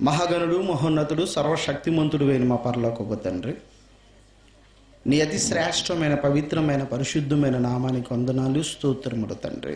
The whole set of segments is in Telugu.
మహాగణుడు మహోన్నతుడు సర్వశక్తిమంతుడు అయిన మా పరలోకపు తండ్రి నీ అతి శ్రేష్టమైన పవిత్రమైన పరిశుద్ధమైన నామానికి వందనాలు స్తోత్రములు తండ్రి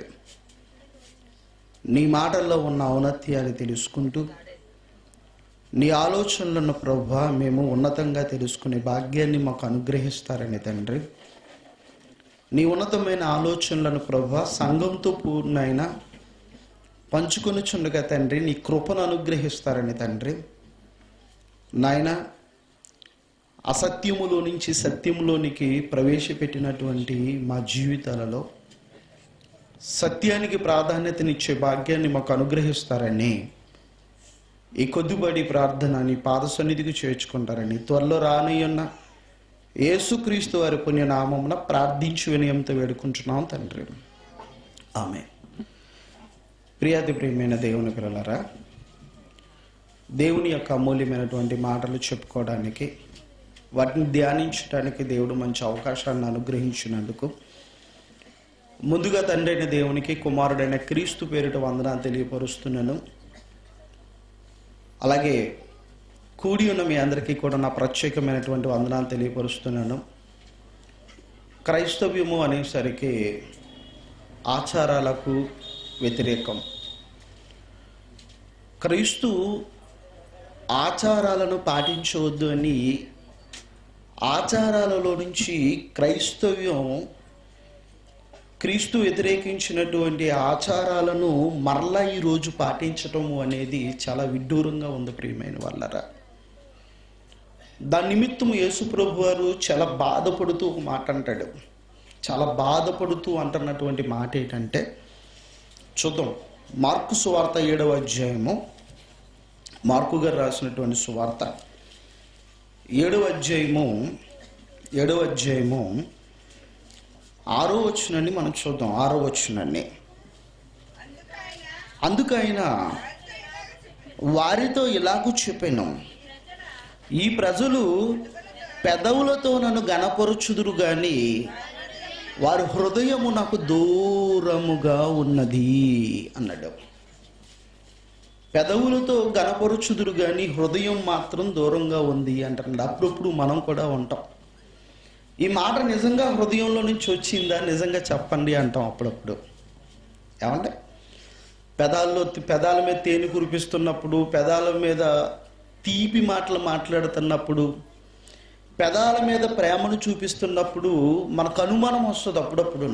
నీ మాటల్లో ఉన్న ఔన్నత్యాన్ని తెలుసుకుంటూ నీ ఆలోచనలను ప్రభా మేము ఉన్నతంగా తెలుసుకునే భాగ్యాన్ని మాకు అనుగ్రహిస్తారని తండ్రి నీ ఉన్నతమైన ఆలోచనలను ప్రభా సంఘంతో పూర్ణైన పంచుకొనుచుండగా తండ్రి నీ కృపను అనుగ్రహిస్తారని తండ్రి నాయన అసత్యములో నుంచి సత్యములోనికి ప్రవేశపెట్టినటువంటి మా జీవితాలలో సత్యానికి ప్రాధాన్యతనిచ్చే భాగ్యాన్ని మాకు అనుగ్రహిస్తారని ఈ కొద్దిబడి ప్రార్థన నీ పాద సన్నిధికి చేర్చుకుంటారని త్వరలో రానియున్న యేసుక్రీస్తు వారి పుణ్యనామమున ప్రార్థించి వినయంతో వేడుకుంటున్నాం తండ్రి ఆమె ప్రియాతి ప్రియమైన దేవుని పిల్లలారా దేవుని యొక్క అమూల్యమైనటువంటి మాటలు చెప్పుకోవడానికి వాటిని ధ్యానించడానికి దేవుడు మంచి అవకాశాన్ని అనుగ్రహించినందుకు ముందుగా తండ్రైన దేవునికి కుమారుడైన క్రీస్తు పేరిట వందనాలు తెలియపరుస్తున్నాను అలాగే కూడి ఉన్న మీ అందరికీ కూడా నా ప్రత్యేకమైనటువంటి వందనాలు తెలియపరుస్తున్నాను క్రైస్తవ్యము అనేసరికి ఆచారాలకు వ్యతిరేకం క్రీస్తు ఆచారాలను పాటించవద్దు అని ఆచారాలలో నుంచి క్రైస్తవ్యం క్రీస్తు వ్యతిరేకించినటువంటి ఆచారాలను మరలా ఈరోజు పాటించటము అనేది చాలా విడ్డూరంగా ఉంది ప్రియమైన వాళ్ళరా దాని నిమిత్తం యేసుప్రభు వారు చాలా బాధపడుతూ ఒక మాట అంటాడు చాలా బాధపడుతూ అంటున్నటువంటి మాట ఏంటంటే చూద్దాం మార్కు సువార్త ఏడవ అధ్యాయము మార్కు గారు రాసినటువంటి సువార్త ఏడవ అధ్యాయము ఏడవ అధ్యాయము ఆరో వచ్చునని మనం చూద్దాం ఆరో వచ్చునని అందుకైన వారితో ఇలాగూ చెప్పాను ఈ ప్రజలు పెదవులతో నన్ను గణపరుచుదురు గాని వారి హృదయము నాకు దూరముగా ఉన్నది అన్నాడు పెదవులతో గణపరుచుదురు గాని హృదయం మాత్రం దూరంగా ఉంది అంటారు అప్పుడప్పుడు మనం కూడా ఉంటాం ఈ మాట నిజంగా హృదయంలో నుంచి వచ్చిందా నిజంగా చెప్పండి అంటాం అప్పుడప్పుడు ఏమంటే పెదాల్లో పెదాల మీద తేనె కురిపిస్తున్నప్పుడు పెదాల మీద తీపి మాటలు మాట్లాడుతున్నప్పుడు పెదాల మీద ప్రేమను చూపిస్తున్నప్పుడు మనకు అనుమానం వస్తుంది అప్పుడప్పుడు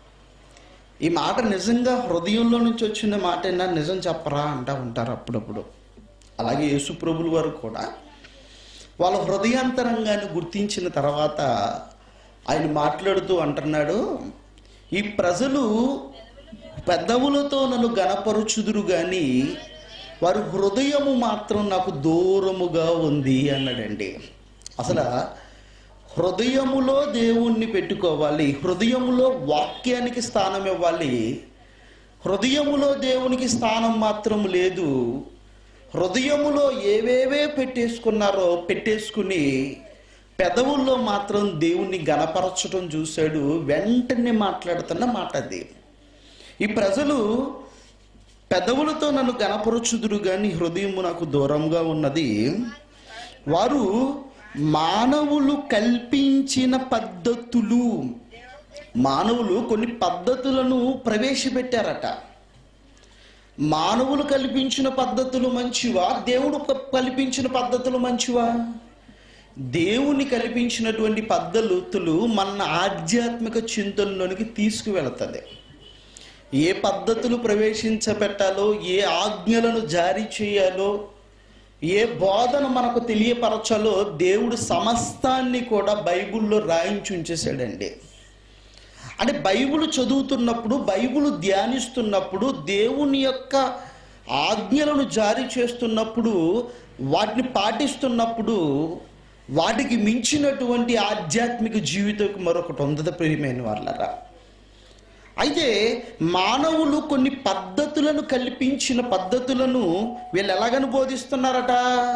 ఈ మాట నిజంగా హృదయంలో నుంచి వచ్చిన మాటైనా నిజం చెప్పరా అంటా ఉంటారు అప్పుడప్పుడు అలాగే యేసుప్రభుల వారు కూడా వాళ్ళ హృదయాంతరంగాన్ని గుర్తించిన తర్వాత ఆయన మాట్లాడుతూ అంటున్నాడు ఈ ప్రజలు పెద్దవులతో నన్ను గణపరుచుదురు కానీ వారి హృదయము మాత్రం నాకు దూరముగా ఉంది అన్నాడండి అసలు హృదయములో దేవుణ్ణి పెట్టుకోవాలి హృదయములో వాక్యానికి స్థానం ఇవ్వాలి హృదయములో దేవునికి స్థానం మాత్రం లేదు హృదయములో ఏవేవే పెట్టేసుకున్నారో పెట్టేసుకుని పెదవుల్లో మాత్రం దేవుణ్ణి గణపరచడం చూశాడు వెంటనే మాట్లాడుతున్న మాట అది ఈ ప్రజలు పెదవులతో నన్ను గణపరచుదురు కానీ హృదయము నాకు దూరంగా ఉన్నది వారు మానవులు కల్పించిన పద్ధతులు మానవులు కొన్ని పద్ధతులను ప్రవేశపెట్టారట మానవులు కల్పించిన పద్ధతులు మంచివా దేవుడు కల్పించిన పద్ధతులు మంచివా దేవుని కల్పించినటువంటి పద్ధతులు మన ఆధ్యాత్మిక చింతనలోనికి తీసుకువెళుతుంది ఏ పద్ధతులు ప్రవేశించబెట్టాలో ఏ ఆజ్ఞలను జారీ చేయాలో ఏ బోధన మనకు తెలియపరచాలో దేవుడు సమస్తాన్ని కూడా బైబిల్లో రాయించి ఉంచేశాడండి అంటే బైబిల్ చదువుతున్నప్పుడు బైబిల్ ధ్యానిస్తున్నప్పుడు దేవుని యొక్క ఆజ్ఞలను జారీ చేస్తున్నప్పుడు వాటిని పాటిస్తున్నప్పుడు వాటికి మించినటువంటి ఆధ్యాత్మిక జీవితం మరొకటి ఉండదు ప్రియమైన వాళ్ళరా అయితే మానవులు కొన్ని పద్ధతులను కల్పించిన పద్ధతులను వీళ్ళు ఎలాగని బోధిస్తున్నారట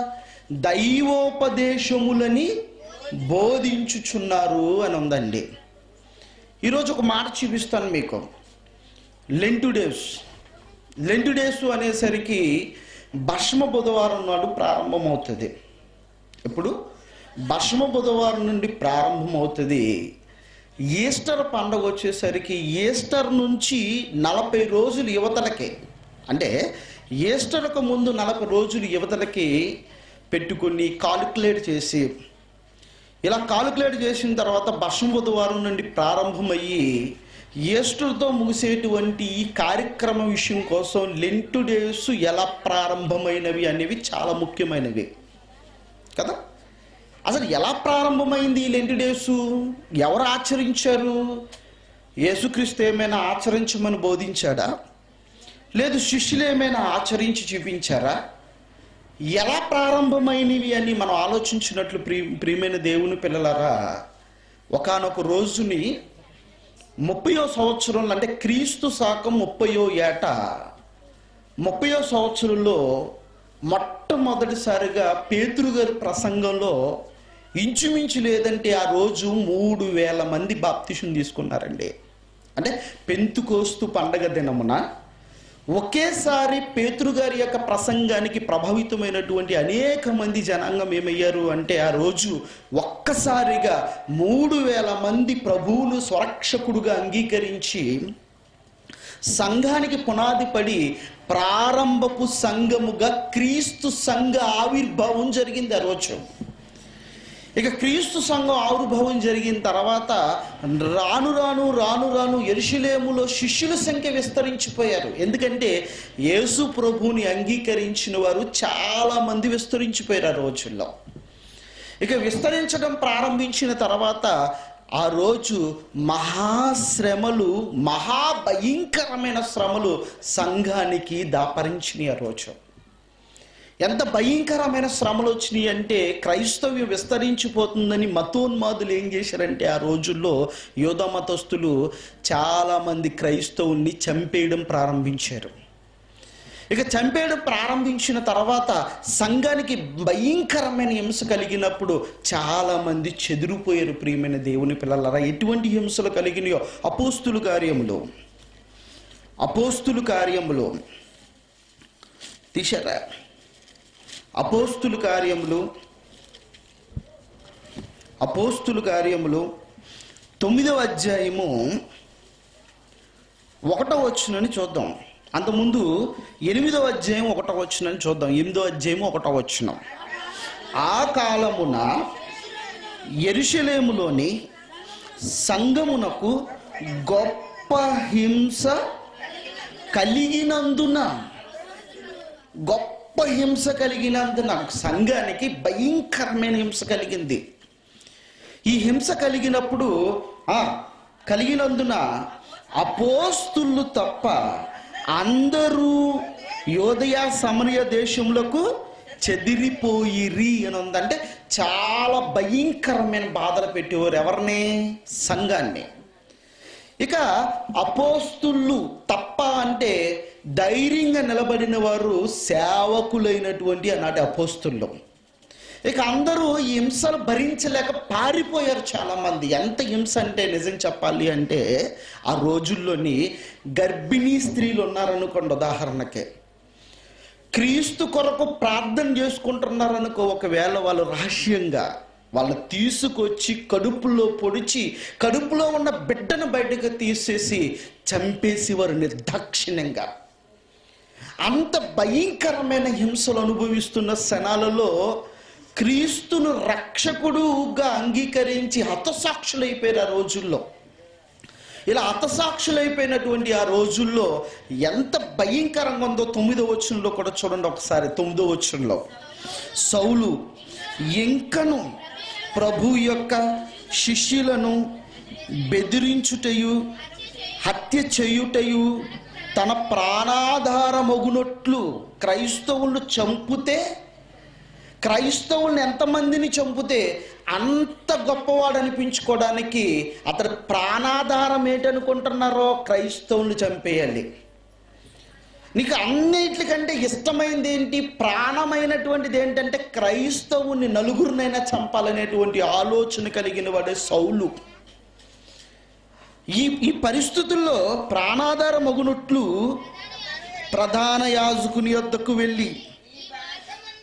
దైవోపదేశములని బోధించుచున్నారు అని ఉందండి ఈరోజు ఒక మాట చూపిస్తాను మీకు లెంటు డేస్ లెంటు డేస్ అనేసరికి భస్మ బుధవారం నాడు ప్రారంభమవుతుంది ఇప్పుడు భస్మ బుధవారం నుండి ప్రారంభమవుతుంది ఈస్టర్ పండగ వచ్చేసరికి ఈస్టర్ నుంచి నలభై రోజులు యువతలకి అంటే ఈస్టర్కు ముందు నలభై రోజులు యువతలకి పెట్టుకుని కాలిక్యులేట్ చేసి ఇలా కాలిక్యులేట్ చేసిన తర్వాత భస్మ బుధవారం నుండి ప్రారంభమయ్యి ఈస్టర్తో ముగిసేటువంటి ఈ కార్యక్రమం విషయం కోసం లెంటు డేస్ ఎలా ప్రారంభమైనవి అనేవి చాలా ముఖ్యమైనవి కదా అసలు ఎలా ప్రారంభమైంది ఈ లెంటి డేసు ఎవరు ఆచరించారు యేసుక్రీస్తు ఏమైనా ఆచరించమని బోధించాడా లేదు శిష్యులు ఏమైనా ఆచరించి చూపించారా ఎలా ప్రారంభమైనవి అని మనం ఆలోచించినట్లు ప్రి ప్రియమైన దేవుని పిల్లలారా ఒకానొక రోజుని ముప్పయో సంవత్సరంలో అంటే క్రీస్తు శాకం ముప్పయో ఏట ముప్పయో సంవత్సరంలో మొట్టమొదటిసారిగా పేతురు గారి ప్రసంగంలో ఇంచుమించు లేదంటే ఆ రోజు మూడు వేల మంది బాప్తిషం తీసుకున్నారండి అంటే పెంతుకోస్తు పండగ దినమున ఒకేసారి పేతురు గారి యొక్క ప్రసంగానికి ప్రభావితమైనటువంటి అనేక మంది జనాంగం ఏమయ్యారు అంటే ఆ రోజు ఒక్కసారిగా మూడు వేల మంది ప్రభువును స్వరక్షకుడుగా అంగీకరించి సంఘానికి పునాది పడి ప్రారంభపు సంఘముగా క్రీస్తు సంఘ ఆవిర్భావం జరిగింది ఆ రోజు ఇక క్రీస్తు సంఘం ఆవిర్భావం జరిగిన తర్వాత రాను రాను రాను రాను ఎరుషులేములో శిష్యుల సంఖ్య విస్తరించిపోయారు ఎందుకంటే యేసు ప్రభువుని అంగీకరించిన వారు చాలా మంది విస్తరించిపోయారు ఆ రోజుల్లో ఇక విస్తరించడం ప్రారంభించిన తర్వాత ఆ రోజు మహాశ్రమలు మహాభయంకరమైన శ్రమలు సంఘానికి దాపరించినాయి ఆ రోజు ఎంత భయంకరమైన శ్రమలు వచ్చినాయి అంటే క్రైస్తవ్యం విస్తరించిపోతుందని మతోన్మాదులు ఏం చేశారంటే ఆ రోజుల్లో యోధ మతస్థులు చాలామంది క్రైస్తవుల్ని చంపేయడం ప్రారంభించారు ఇక చంపేయడం ప్రారంభించిన తర్వాత సంఘానికి భయంకరమైన హింస కలిగినప్పుడు చాలామంది చెదిరిపోయారు ప్రియమైన దేవుని పిల్లలరా ఎటువంటి హింసలు కలిగినాయో అపోస్తులు కార్యములు అపోస్తులు కార్యములు తీశారా అపోస్తులు కార్యములు అపోస్తులు కార్యములు తొమ్మిదవ అధ్యాయము ఒకటో వచ్చునని చూద్దాం అంతకుముందు ఎనిమిదవ అధ్యాయం ఒకటో వచ్చునని చూద్దాం ఎనిమిదో అధ్యాయం ఒకటో వచ్చున ఆ కాలమున ఎరుషలేములోని సంగమునకు గొప్ప హింస కలిగినందున గొప్ప హింస కలిగినందున సంఘానికి భయంకరమైన హింస కలిగింది ఈ హింస కలిగినప్పుడు ఆ, కలిగినందున అపోస్తులు తప్ప అందరూ యోదయ సమరయ దేశములకు చెదిరిపోయిరి అని ఉందంటే చాలా భయంకరమైన బాధలు పెట్టేవారు ఎవరిని సంఘాన్ని ఇక అపోస్తులు తప్ప అంటే ధైర్యంగా నిలబడిన వారు సేవకులైనటువంటి ఆనాటి అపోస్తులు ఇక అందరూ ఈ హింసలు భరించలేక పారిపోయారు చాలామంది ఎంత హింస అంటే నిజం చెప్పాలి అంటే ఆ రోజుల్లోని గర్భిణీ స్త్రీలు ఉన్నారనుకోండి ఉదాహరణకే క్రీస్తు కొరకు ప్రార్థన చేసుకుంటున్నారనుకో ఒకవేళ వాళ్ళు రహస్యంగా వాళ్ళని తీసుకొచ్చి కడుపులో పొడిచి కడుపులో ఉన్న బిడ్డను బయటకు తీసేసి చంపేసి వారు నిర్దాక్షిణ్యంగా అంత భయంకరమైన హింసలు అనుభవిస్తున్న శనాలలో క్రీస్తును రక్షకుడుగా అంగీకరించి హతసాక్షులైపోయారు ఆ రోజుల్లో ఇలా హతసాక్షులైపోయినటువంటి ఆ రోజుల్లో ఎంత భయంకరంగా ఉందో తొమ్మిదో వచ్చంలో కూడా చూడండి ఒకసారి తొమ్మిదో వచ్చంలో సౌలు ఇంకను ప్రభు యొక్క శిష్యులను బెదిరించుటయు హత్య చేయుటయు తన ప్రాణాధారమగునట్లు క్రైస్తవులను చంపుతే క్రైస్తవుల్ని ఎంతమందిని చంపితే అంత గొప్పవాడు అనిపించుకోవడానికి అతని ప్రాణాధారం ఏంటనుకుంటున్నారో క్రైస్తవుల్ని చంపేయాలి నీకు అన్నిటికంటే ఇష్టమైనది ఏంటి ప్రాణమైనటువంటిది ఏంటంటే క్రైస్తవుని నలుగురినైనా చంపాలనేటువంటి ఆలోచన కలిగిన వాడే సౌలు ఈ ఈ పరిస్థితుల్లో ప్రాణాధారం మగునట్లు ప్రధాన యాజకుని యొద్దకు వెళ్ళి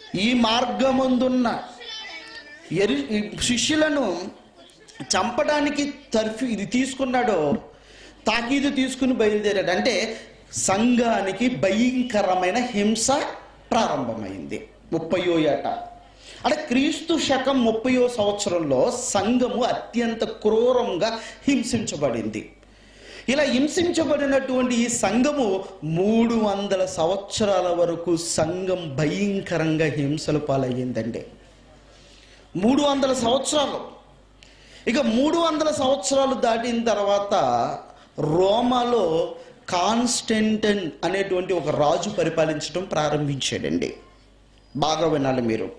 ఈ మార్గమందున్న ఎరి ఈ శిష్యులను చంపడానికి తర్ఫీ ఇది తీసుకున్నాడో తాకీదు తీసుకుని బయలుదేరాడు అంటే సంఘానికి భయంకరమైన హింస ప్రారంభమైంది ముప్పయో ఏట అంటే క్రీస్తు శకం ముప్పయో సంవత్సరంలో సంఘము అత్యంత క్రూరంగా హింసించబడింది ఇలా హింసించబడినటువంటి ఈ సంఘము మూడు వందల సంవత్సరాల వరకు సంఘం భయంకరంగా హింసలు పాలయ్యిందండి మూడు వందల సంవత్సరాలు ఇక మూడు వందల సంవత్సరాలు దాటిన తర్వాత రోమాలో కాన్స్టెంటన్ అనేటువంటి ఒక రాజు పరిపాలించడం ప్రారంభించాడండి బాగా వినాలి మీరు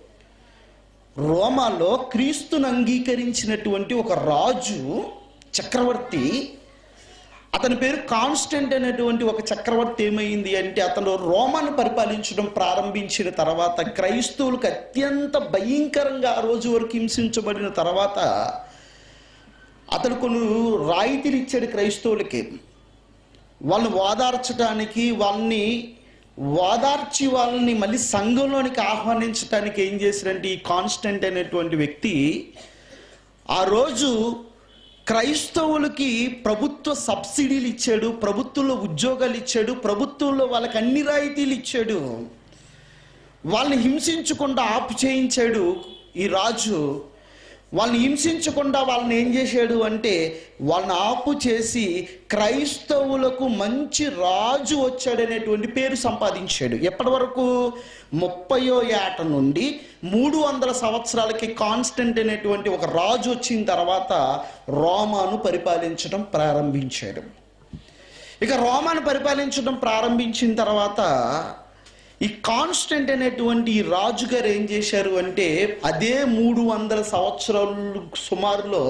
రోమాలో క్రీస్తును అంగీకరించినటువంటి ఒక రాజు చక్రవర్తి అతని పేరు కాన్స్టెంట్ అనేటువంటి ఒక చక్రవర్తి ఏమైంది అంటే అతను రోమాను పరిపాలించడం ప్రారంభించిన తర్వాత క్రైస్తవులకు అత్యంత భయంకరంగా ఆ రోజు వరకు హింసించబడిన తర్వాత అతను కొన్ని రాయితీలు ఇచ్చాడు క్రైస్తవులకి వాళ్ళని ఓదార్చడానికి వాళ్ళని ఓదార్చి వాళ్ళని మళ్ళీ సంఘంలోనికి ఆహ్వానించడానికి ఏం చేశారంటే ఈ కాన్స్టెంట్ అనేటువంటి వ్యక్తి ఆ రోజు క్రైస్తవులకి ప్రభుత్వ సబ్సిడీలు ఇచ్చాడు ప్రభుత్వంలో ఉద్యోగాలు ఇచ్చాడు ప్రభుత్వంలో వాళ్ళకి అన్ని రాయితీలు ఇచ్చాడు వాళ్ళని హింసించకుండా ఆపు చేయించాడు ఈ రాజు వాళ్ళని హింసించకుండా వాళ్ళని ఏం చేశాడు అంటే వాళ్ళని ఆపు చేసి క్రైస్తవులకు మంచి రాజు వచ్చాడనేటువంటి పేరు సంపాదించాడు ఎప్పటి వరకు ముప్పయో ఏట నుండి మూడు వందల సంవత్సరాలకి కాన్స్టెంట్ అనేటువంటి ఒక రాజు వచ్చిన తర్వాత రోమాను పరిపాలించడం ప్రారంభించాడు ఇక రోమాను పరిపాలించడం ప్రారంభించిన తర్వాత ఈ కాన్స్టెంట్ అనేటువంటి ఈ రాజుగారు ఏం చేశారు అంటే అదే మూడు వందల సంవత్సరాలు సుమారులో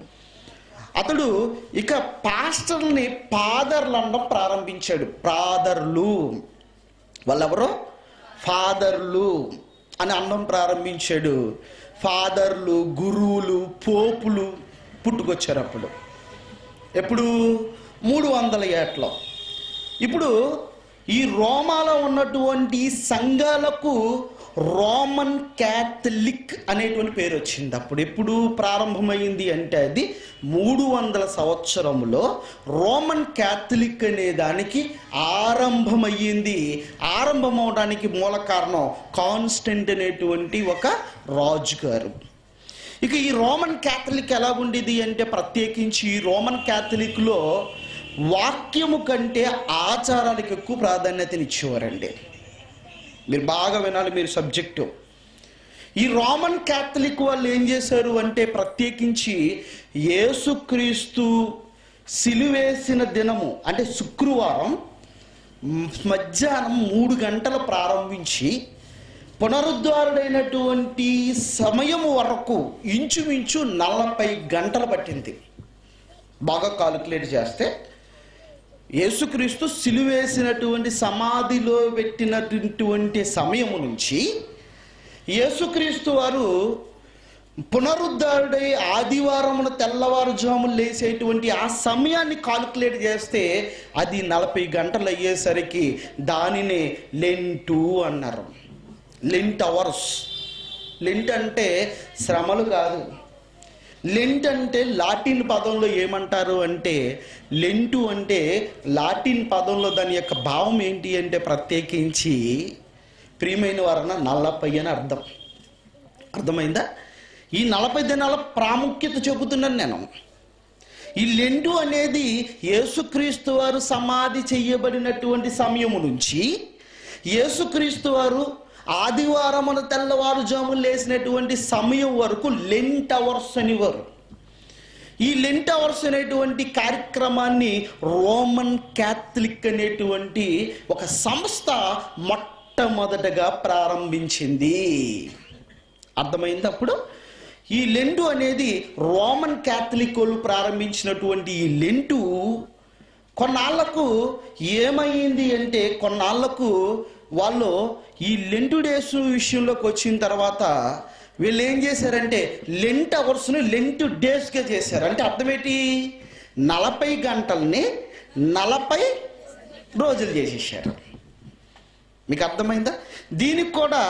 అతడు ఇక పాస్టర్ని పాదర్లు అనడం ప్రారంభించాడు పాదర్లు వాళ్ళెవరో ఫాదర్లు అని అనడం ప్రారంభించాడు ఫాదర్లు గురువులు పోపులు పుట్టుకొచ్చారు అప్పుడు ఎప్పుడు మూడు వందల ఏట్లో ఇప్పుడు ఈ రోమాలో ఉన్నటువంటి సంఘాలకు రోమన్ క్యాథలిక్ అనేటువంటి పేరు వచ్చింది అప్పుడు ఎప్పుడు ప్రారంభమైంది అంటే అది మూడు వందల సంవత్సరంలో రోమన్ క్యాథలిక్ అనే దానికి ఆరంభమయ్యింది ఆరంభం అవడానికి మూల కారణం కాన్స్టెంట్ అనేటువంటి ఒక రాజుగారు ఇక ఈ రోమన్ క్యాథలిక్ ఎలా ఉండేది అంటే ప్రత్యేకించి ఈ రోమన్ క్యాథలిక్లో వాక్యము కంటే ఆచారాలకు ఎక్కువ ప్రాధాన్యతనిచ్చేవారండి మీరు బాగా వినాలి మీరు సబ్జెక్టు ఈ రోమన్ క్యాథలిక్ వాళ్ళు ఏం చేశారు అంటే ప్రత్యేకించి యేసుక్రీస్తు సిలువేసిన దినము అంటే శుక్రవారం మ్, మధ్యాహ్నం మూడు గంటలు ప్రారంభించి పునరుద్ధారుడైనటువంటి సమయం వరకు ఇంచుమించు నలభై గంటలు పట్టింది బాగా కాలిక్యులేట్ చేస్తే యేసుక్రీస్తు సిలువేసినటువంటి సమాధిలో పెట్టినటువంటి సమయము నుంచి యేసుక్రీస్తు వారు పునరుద్ధారుడై ఆదివారమున తెల్లవారుజాము లేసేటువంటి ఆ సమయాన్ని కాలిక్యులేట్ చేస్తే అది నలభై గంటలు అయ్యేసరికి దానిని లెంటు అన్నారు లెంట్ అవర్స్ లెంట్ అంటే శ్రమలు కాదు లెంట్ అంటే లాటిన్ పదంలో ఏమంటారు అంటే లెంటు అంటే లాటిన్ పదంలో దాని యొక్క భావం ఏంటి అంటే ప్రత్యేకించి ప్రియమైన వారన నల్లపై అని అర్థం అర్థమైందా ఈ నలభై దినాల ప్రాముఖ్యత చెబుతున్నాను నేను ఈ లెండు అనేది యేసుక్రీస్తు వారు సమాధి చెయ్యబడినటువంటి సమయము నుంచి యేసుక్రీస్తు వారు ఆదివారమున తెల్లవారుజాము లేసినటువంటి సమయం వరకు లెంట్ అవర్స్ అనేవారు ఈ లెంట్ అవర్స్ అనేటువంటి కార్యక్రమాన్ని రోమన్ క్యాథలిక్ అనేటువంటి ఒక సంస్థ మొట్టమొదటగా ప్రారంభించింది అర్థమైంది అప్పుడు ఈ లెంటు అనేది రోమన్ క్యాథలిక్ వాళ్ళు ప్రారంభించినటువంటి ఈ లెంటు కొన్నాళ్లకు ఏమైంది అంటే కొన్నాళ్లకు వాళ్ళు ఈ లెంటు డేస్ విషయంలోకి వచ్చిన తర్వాత వీళ్ళు ఏం చేశారంటే లెంట్ అవర్స్ని లెంట్ డేస్గా చేశారు అంటే అర్థమేంటి నలభై గంటల్ని నలభై రోజులు చేసేసారు మీకు అర్థమైందా దీనికి కూడా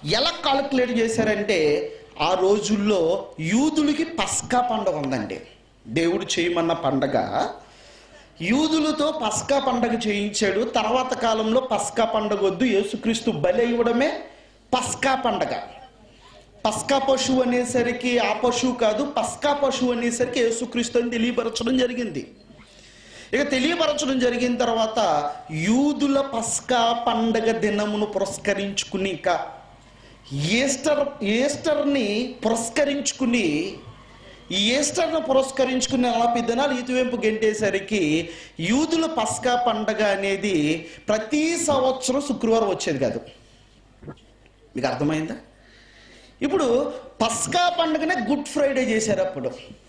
ఎలా కాలిక్యులేట్ చేశారంటే ఆ రోజుల్లో యూదులకి పస్కా పండగ ఉందండి దేవుడు చేయమన్న పండగ యూదులతో పస్కా పండగ చేయించాడు తర్వాత కాలంలో పస్కా పండగ వద్దు యేసుక్రీస్తు బలి ఇవ్వడమే పస్కా పండగ పస్కా పశువు అనేసరికి ఆ పశువు కాదు పస్కా పశువు అనేసరికి యేసుక్రీస్తు అని తెలియపరచడం జరిగింది ఇక తెలియపరచడం జరిగిన తర్వాత యూదుల పస్కా పండగ దినమును పురస్కరించుకుని ఇక ఈస్టర్ ఈస్టర్ని పురస్కరించుకుని ఈ ఈస్టర్ను పురస్కరించుకుని నలభై దినాలు ఇటువైపు గెంటేసరికి యూదుల పస్కా పండగ అనేది ప్రతి సంవత్సరం శుక్రవారం వచ్చేది కాదు మీకు అర్థమైందా ఇప్పుడు పస్కా పండుగనే గుడ్ ఫ్రైడే చేశారు అప్పుడు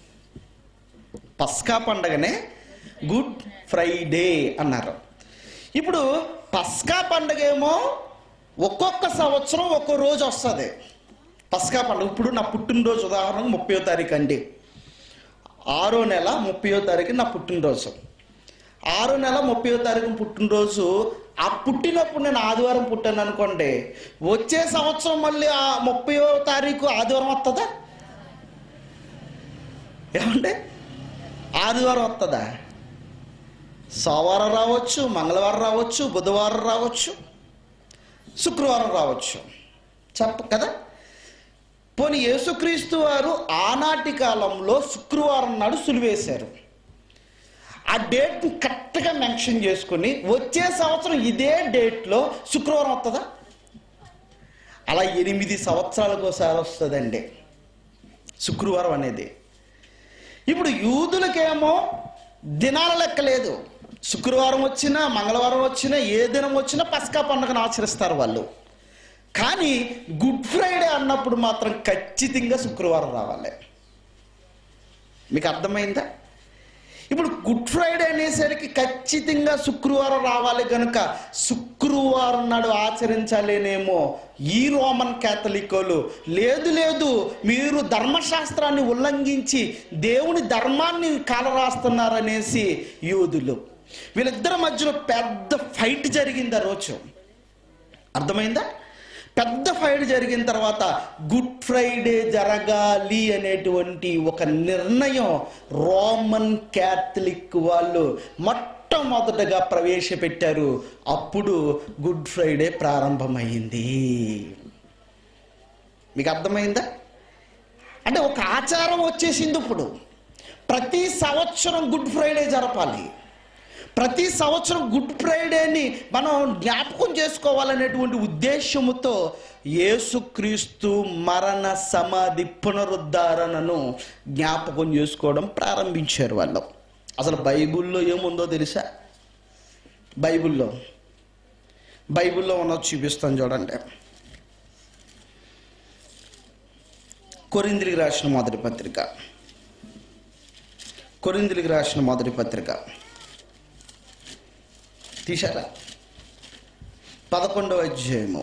పస్కా పండుగనే గుడ్ ఫ్రైడే అన్నారు ఇప్పుడు పస్కా పండుగ ఏమో ఒక్కొక్క సంవత్సరం ఒక్కో రోజు వస్తుంది పస్కా పండుగ ఇప్పుడు నా పుట్టినరోజు ఉదాహరణకు ముప్పయో తారీఖు అండి ఆరో నెల ముప్పయో తారీఖు నా పుట్టినరోజు ఆరో నెల ముప్పయో తారీఖు పుట్టినరోజు ఆ పుట్టినప్పుడు నేను ఆదివారం పుట్టాను అనుకోండి వచ్చే సంవత్సరం మళ్ళీ ఆ ముప్పయో తారీఖు ఆదివారం వస్తుందా ఏమంటే ఆదివారం వస్తుందా సోమవారం రావచ్చు మంగళవారం రావచ్చు బుధవారం రావచ్చు శుక్రవారం రావచ్చు చెప్ప కదా పోనీ యేసుక్రీస్తు వారు ఆనాటి కాలంలో శుక్రవారం నాడు సులివేశారు ఆ డేట్ కరెక్ట్గా మెన్షన్ చేసుకుని వచ్చే సంవత్సరం ఇదే డేట్లో శుక్రవారం వస్తుందా అలా ఎనిమిది సంవత్సరాలకు ఒకసారి వస్తుందండి శుక్రవారం అనేది ఇప్పుడు యూదులకేమో దినాల లెక్క లేదు శుక్రవారం వచ్చినా మంగళవారం వచ్చినా ఏ దినం వచ్చినా పస్కా పండుగను ఆచరిస్తారు వాళ్ళు కానీ గుడ్ ఫ్రైడే అన్నప్పుడు మాత్రం ఖచ్చితంగా శుక్రవారం రావాలి మీకు అర్థమైందా ఇప్పుడు గుడ్ ఫ్రైడే అనేసరికి ఖచ్చితంగా శుక్రవారం రావాలి కనుక శుక్రవారం నాడు ఆచరించాలేనేమో ఈ రోమన్ క్యాథలికోలు లేదు లేదు మీరు ధర్మశాస్త్రాన్ని ఉల్లంఘించి దేవుని ధర్మాన్ని కాలరాస్తున్నారనేసి యూదులు వీళ్ళిద్దరి మధ్యలో పెద్ద ఫైట్ జరిగింది ఆ రోజు అర్థమైందా పెద్ద ఫైట్ జరిగిన తర్వాత గుడ్ ఫ్రైడే జరగాలి అనేటువంటి ఒక నిర్ణయం రోమన్ క్యాథలిక్ వాళ్ళు మొట్టమొదటగా ప్రవేశపెట్టారు అప్పుడు గుడ్ ఫ్రైడే ప్రారంభమైంది మీకు అర్థమైందా అంటే ఒక ఆచారం వచ్చేసింది ఇప్పుడు ప్రతి సంవత్సరం గుడ్ ఫ్రైడే జరపాలి ప్రతి సంవత్సరం గుడ్ ఫ్రైడేని మనం జ్ఞాపకం చేసుకోవాలనేటువంటి ఉద్దేశముతో యేసుక్రీస్తు మరణ సమాధి పునరుద్ధరణను జ్ఞాపకం చేసుకోవడం ప్రారంభించారు వాళ్ళు అసలు బైబిల్లో ఏముందో తెలుసా బైబిల్లో బైబిల్లో ఉన్నది చూపిస్తాను చూడండి కొరింద్రికి రాసిన మొదటి పత్రిక కొరింద్రికి రాసిన మొదటి పత్రిక తీశారా పదకొండవ అధ్యాయము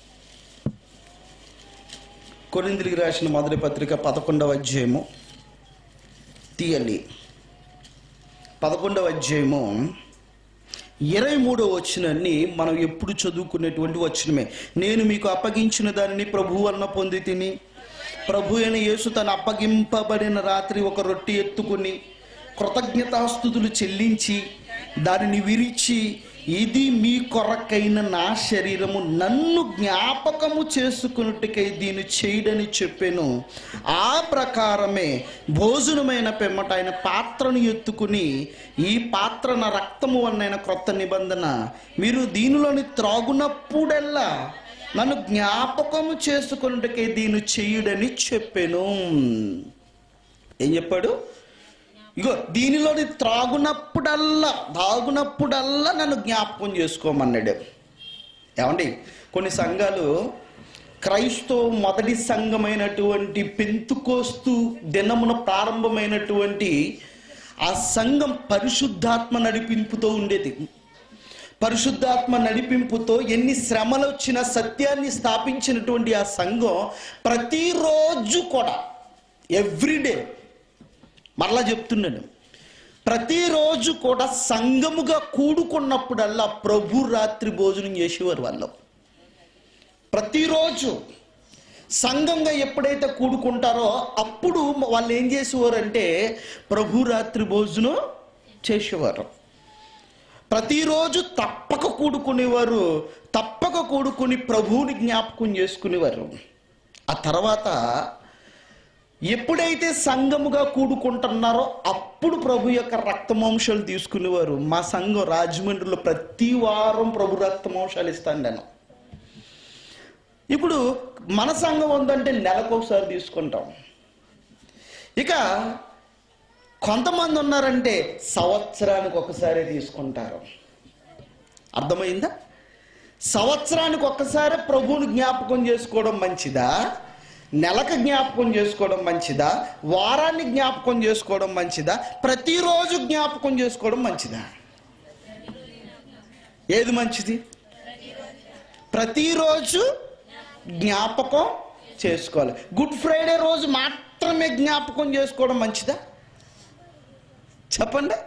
కొరింద్రికి రాసిన మొదటి పత్రిక పదకొండవ అధ్యాయము తీయాలి పదకొండవ అధ్యాయము ఇరవై మూడో వచ్చినన్ని మనం ఎప్పుడు చదువుకునేటువంటి వచ్చినమే నేను మీకు అప్పగించిన దానిని ప్రభు వలన పొంది తిని ప్రభు అయిన యేసు తను అప్పగింపబడిన రాత్రి ఒక రొట్టె ఎత్తుకుని కృతజ్ఞతాస్థుతులు చెల్లించి దానిని విరిచి ఇది మీ కొరకైన నా శరీరము నన్ను జ్ఞాపకము చేసుకున్నట్టుకై దీన్ని చేయడని చెప్పాను ఆ ప్రకారమే భోజనమైన పెమ్మట ఆయన పాత్రను ఎత్తుకుని ఈ పాత్ర నా రక్తము వలన క్రొత్త నిబంధన మీరు దీనిలోని త్రాగునప్పుడల్లా నన్ను జ్ఞాపకము చేసుకున్నట్టుకై దీన్ని చేయుడని చెప్పాను ఏం చెప్పాడు ఇగో దీనిలోని త్రాగునప్పుడల్లా తాగునప్పుడల్లా నన్ను జ్ఞాపకం చేసుకోమన్నాడు ఏమండి కొన్ని సంఘాలు క్రైస్తవ మొదటి సంఘమైనటువంటి పెంతుకోస్తు దినమున ప్రారంభమైనటువంటి ఆ సంఘం పరిశుద్ధాత్మ నడిపింపుతో ఉండేది పరిశుద్ధాత్మ నడిపింపుతో ఎన్ని శ్రమలు వచ్చినా సత్యాన్ని స్థాపించినటువంటి ఆ సంఘం ప్రతిరోజు కూడా ఎవ్రీడే మరలా చెప్తున్నాను ప్రతిరోజు కూడా సంఘముగా కూడుకున్నప్పుడల్లా ప్రభు రాత్రి భోజనం చేసేవారు వాళ్ళు ప్రతిరోజు సంఘంగా ఎప్పుడైతే కూడుకుంటారో అప్పుడు వాళ్ళు ఏం చేసేవారంటే ప్రభు రాత్రి భోజనం చేసేవారు ప్రతిరోజు తప్పక కూడుకునేవారు తప్పక కూడుకుని ప్రభువుని జ్ఞాపకం చేసుకునేవారు ఆ తర్వాత ఎప్పుడైతే సంఘముగా కూడుకుంటున్నారో అప్పుడు ప్రభు యొక్క రక్తమాంశాలు తీసుకునేవారు మా సంఘం రాజమండ్రిలో ప్రతి వారం ప్రభు రక్తమాంశాలు ఇస్తాను నేను ఇప్పుడు మన సంఘం ఉందంటే నెలకు ఒకసారి తీసుకుంటాం ఇక కొంతమంది ఉన్నారంటే సంవత్సరానికి ఒకసారి తీసుకుంటారు అర్థమైందా సంవత్సరానికి ఒక్కసారి ప్రభువుని జ్ఞాపకం చేసుకోవడం మంచిదా నెలకు జ్ఞాపకం చేసుకోవడం మంచిదా వారాన్ని జ్ఞాపకం చేసుకోవడం మంచిదా ప్రతిరోజు జ్ఞాపకం చేసుకోవడం మంచిదా ఏది మంచిది ప్రతిరోజు జ్ఞాపకం చేసుకోవాలి గుడ్ ఫ్రైడే రోజు మాత్రమే జ్ఞాపకం చేసుకోవడం మంచిదా చెప్పండి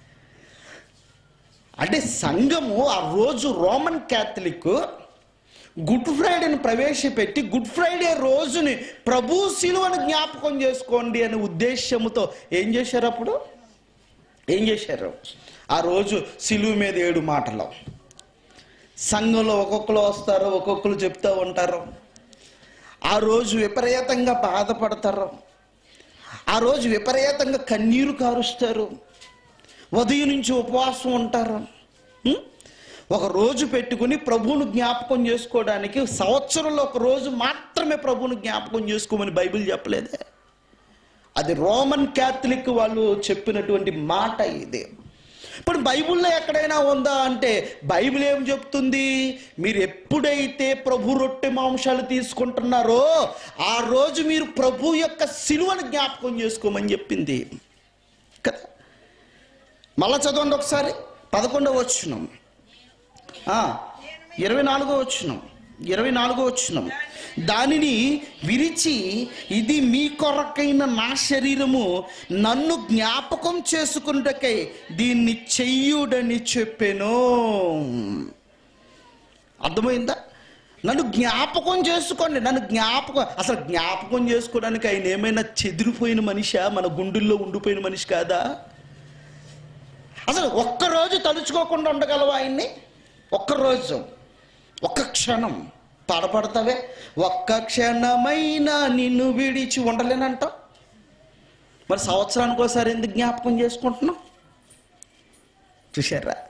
అంటే సంఘము ఆ రోజు రోమన్ క్యాథలిక్ గుడ్ ఫ్రైడేని ప్రవేశపెట్టి గుడ్ ఫ్రైడే రోజుని ప్రభు శిలువను జ్ఞాపకం చేసుకోండి అనే ఉద్దేశంతో ఏం చేశారు అప్పుడు ఏం చేశారు ఆ రోజు సిలువ మీద ఏడు మాటలు సంఘంలో ఒక్కొక్కరు వస్తారు ఒక్కొక్కరు చెప్తూ ఉంటారు ఆ రోజు విపరీతంగా బాధపడతారు ఆ రోజు విపరీతంగా కన్నీరు కారుస్తారు ఉదయం నుంచి ఉపవాసం ఉంటారు ఉం? ఒక రోజు పెట్టుకుని ప్రభువును జ్ఞాపకం చేసుకోవడానికి సంవత్సరంలో ఒక రోజు మాత్రమే ప్రభువును జ్ఞాపకం చేసుకోమని బైబిల్ చెప్పలేదే అది రోమన్ క్యాథలిక్ వాళ్ళు చెప్పినటువంటి మాట ఇది ఇప్పుడు బైబిల్లో ఎక్కడైనా ఉందా అంటే బైబిల్ ఏం చెప్తుంది మీరు ఎప్పుడైతే ప్రభు రొట్టె మాంసాలు తీసుకుంటున్నారో ఆ రోజు మీరు ప్రభు యొక్క సిలువను జ్ఞాపకం చేసుకోమని చెప్పింది కదా మళ్ళా చదవండి ఒకసారి పదకొండవ వచ్చినాం ఇరవై నాలుగో వచ్చినాం ఇరవై నాలుగో వచ్చినాం దానిని విరిచి ఇది మీ కొరకైన నా శరీరము నన్ను జ్ఞాపకం చేసుకున్నటకై దీన్ని చెయ్యుడని చెప్పాను అర్థమైందా నన్ను జ్ఞాపకం చేసుకోండి నన్ను జ్ఞాపకం అసలు జ్ఞాపకం చేసుకోవడానికి ఆయన ఏమైనా చెదిరిపోయిన మనిషా మన గుండెల్లో ఉండిపోయిన మనిషి కాదా అసలు ఒక్కరోజు తలుచుకోకుండా ఉండగలవా ఆయన్ని ఒక్కరోజు ఒక్క క్షణం పడపడతావే ఒక్క క్షణమైనా నిన్ను విడిచి ఉండలేనంటావు మరి సంవత్సరానికి ఒకసారి ఎందుకు జ్ఞాపకం చేసుకుంటున్నావు చూశారా